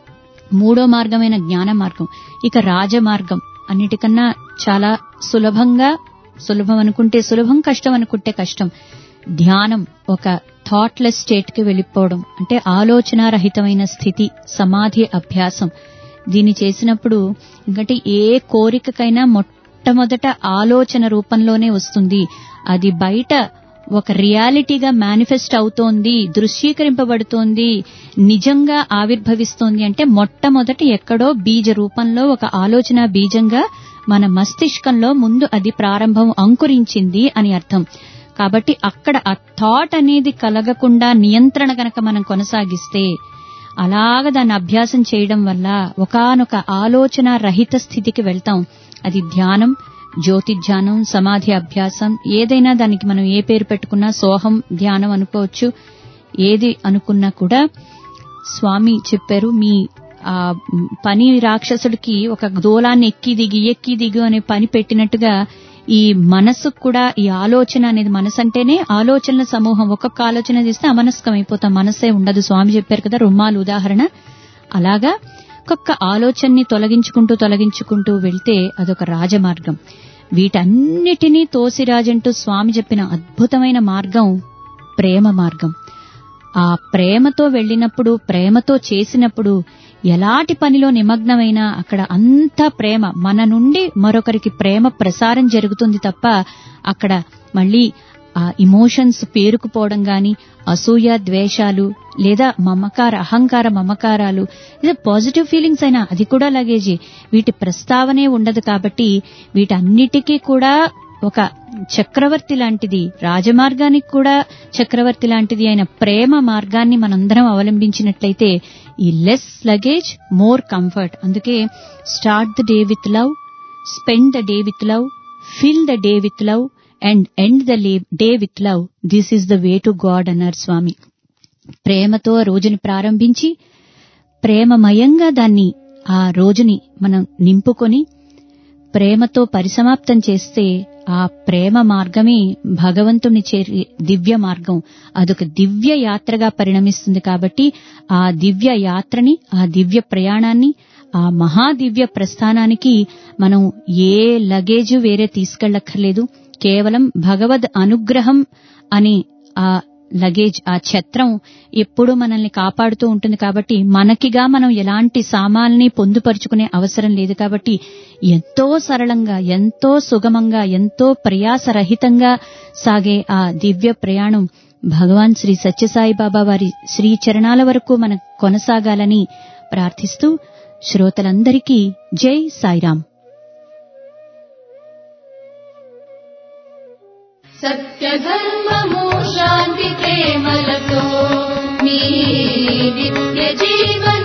మూడో మార్గమైన జ్ఞాన మార్గం ఇక రాజమార్గం అన్నిటికన్నా చాలా సులభంగా సులభం అనుకుంటే సులభం కష్టం అనుకుంటే కష్టం ధ్యానం ఒక థాట్లెస్ స్టేట్ కి వెళ్ళిపోవడం అంటే ఆలోచనారహితమైన స్థితి సమాధి అభ్యాసం దీన్ని చేసినప్పుడు ఎందుకంటే ఏ కోరికకైనా మొట్టమొదట ఆలోచన రూపంలోనే వస్తుంది అది బయట ఒక రియాలిటీగా మేనిఫెస్ట్ అవుతోంది దృశ్యీకరింపబడుతోంది నిజంగా ఆవిర్భవిస్తోంది అంటే మొట్టమొదటి ఎక్కడో బీజ రూపంలో ఒక ఆలోచన బీజంగా మన మస్తిష్కంలో ముందు అది ప్రారంభం అంకురించింది అని అర్థం కాబట్టి అక్కడ ఆ థాట్ అనేది కలగకుండా నియంత్రణ గనక మనం కొనసాగిస్తే అలాగ దాన్ని అభ్యాసం చేయడం వల్ల ఒకానొక ఆలోచన రహిత స్థితికి వెళ్తాం అది ధ్యానం జ్యోతి ధ్యానం సమాధి అభ్యాసం ఏదైనా దానికి మనం ఏ పేరు పెట్టుకున్నా సోహం ధ్యానం అనుకోవచ్చు ఏది అనుకున్నా కూడా స్వామి చెప్పారు మీ ఆ పని రాక్షసుడికి ఒక దూలాన్ని ఎక్కి దిగి ఎక్కి దిగు అనే పని పెట్టినట్టుగా ఈ మనస్సుకు కూడా ఈ ఆలోచన అనేది మనసు అంటేనే ఆలోచనల సమూహం ఒక్కొక్క ఆలోచన తీస్తే అమనస్కం అయిపోతాం మనస్సే ఉండదు స్వామి చెప్పారు కదా రుమాలు ఉదాహరణ అలాగా ఒక్కొక్క ఆలోచనని తొలగించుకుంటూ తొలగించుకుంటూ వెళ్తే అదొక రాజమార్గం వీటన్నిటినీ తోసిరాజంటూ స్వామి చెప్పిన అద్భుతమైన మార్గం ప్రేమ మార్గం ఆ ప్రేమతో వెళ్ళినప్పుడు ప్రేమతో చేసినప్పుడు ఎలాంటి పనిలో నిమగ్నమైనా అక్కడ అంతా ప్రేమ మన నుండి మరొకరికి ప్రేమ ప్రసారం జరుగుతుంది తప్ప అక్కడ మళ్ళీ ఆ ఇమోషన్స్ పేరుకుపోవడం గాని అసూయ ద్వేషాలు లేదా మమకార అహంకార మమకారాలు లేదా పాజిటివ్ ఫీలింగ్స్ అయినా అది కూడా లగేజీ వీటి ప్రస్తావనే ఉండదు కాబట్టి వీటన్నిటికీ కూడా ఒక చక్రవర్తి లాంటిది రాజమార్గానికి కూడా చక్రవర్తి లాంటిది అయిన ప్రేమ మార్గాన్ని మనందరం అవలంబించినట్లయితే ఈ లెస్ లగేజ్ మోర్ కంఫర్ట్ అందుకే start the day with love spend the day with love fill the day with love and end the day with love this is the way to God అన్నారు స్వామి ప్రేమతో ఆ రోజుని ప్రారంభించి ప్రేమమయంగా దాన్ని ఆ రోజుని మనం నింపుకొని ప్రేమతో పరిసమాప్తం చేస్తే ఆ ప్రేమ మార్గమే భగవంతుని చేరి దివ్య మార్గం అదొక దివ్య యాత్రగా పరిణమిస్తుంది కాబట్టి ఆ దివ్య యాత్రని ఆ దివ్య ప్రయాణాన్ని ఆ మహాదివ్య ప్రస్థానానికి మనం ఏ లగేజ్ వేరే తీసుకెళ్లక్కర్లేదు కేవలం భగవద్ అనుగ్రహం అని ఆ లగేజ్ ఆ ఛత్రం ఎప్పుడూ మనల్ని కాపాడుతూ ఉంటుంది కాబట్టి మనకిగా మనం ఎలాంటి సామాల్ని పొందుపరుచుకునే అవసరం లేదు కాబట్టి ఎంతో సరళంగా ఎంతో సుగమంగా ఎంతో ప్రయాసరహితంగా సాగే ఆ దివ్య ప్రయాణం భగవాన్ శ్రీ సత్యసాయి బాబా వారి శ్రీ చరణాల వరకు మనం కొనసాగాలని ప్రార్థిస్తూ శ్రోతలందరికీ జై సాయిరాం సత్యధర్మము శాంతి ప్రేమలతో మీ నిత్య జీవన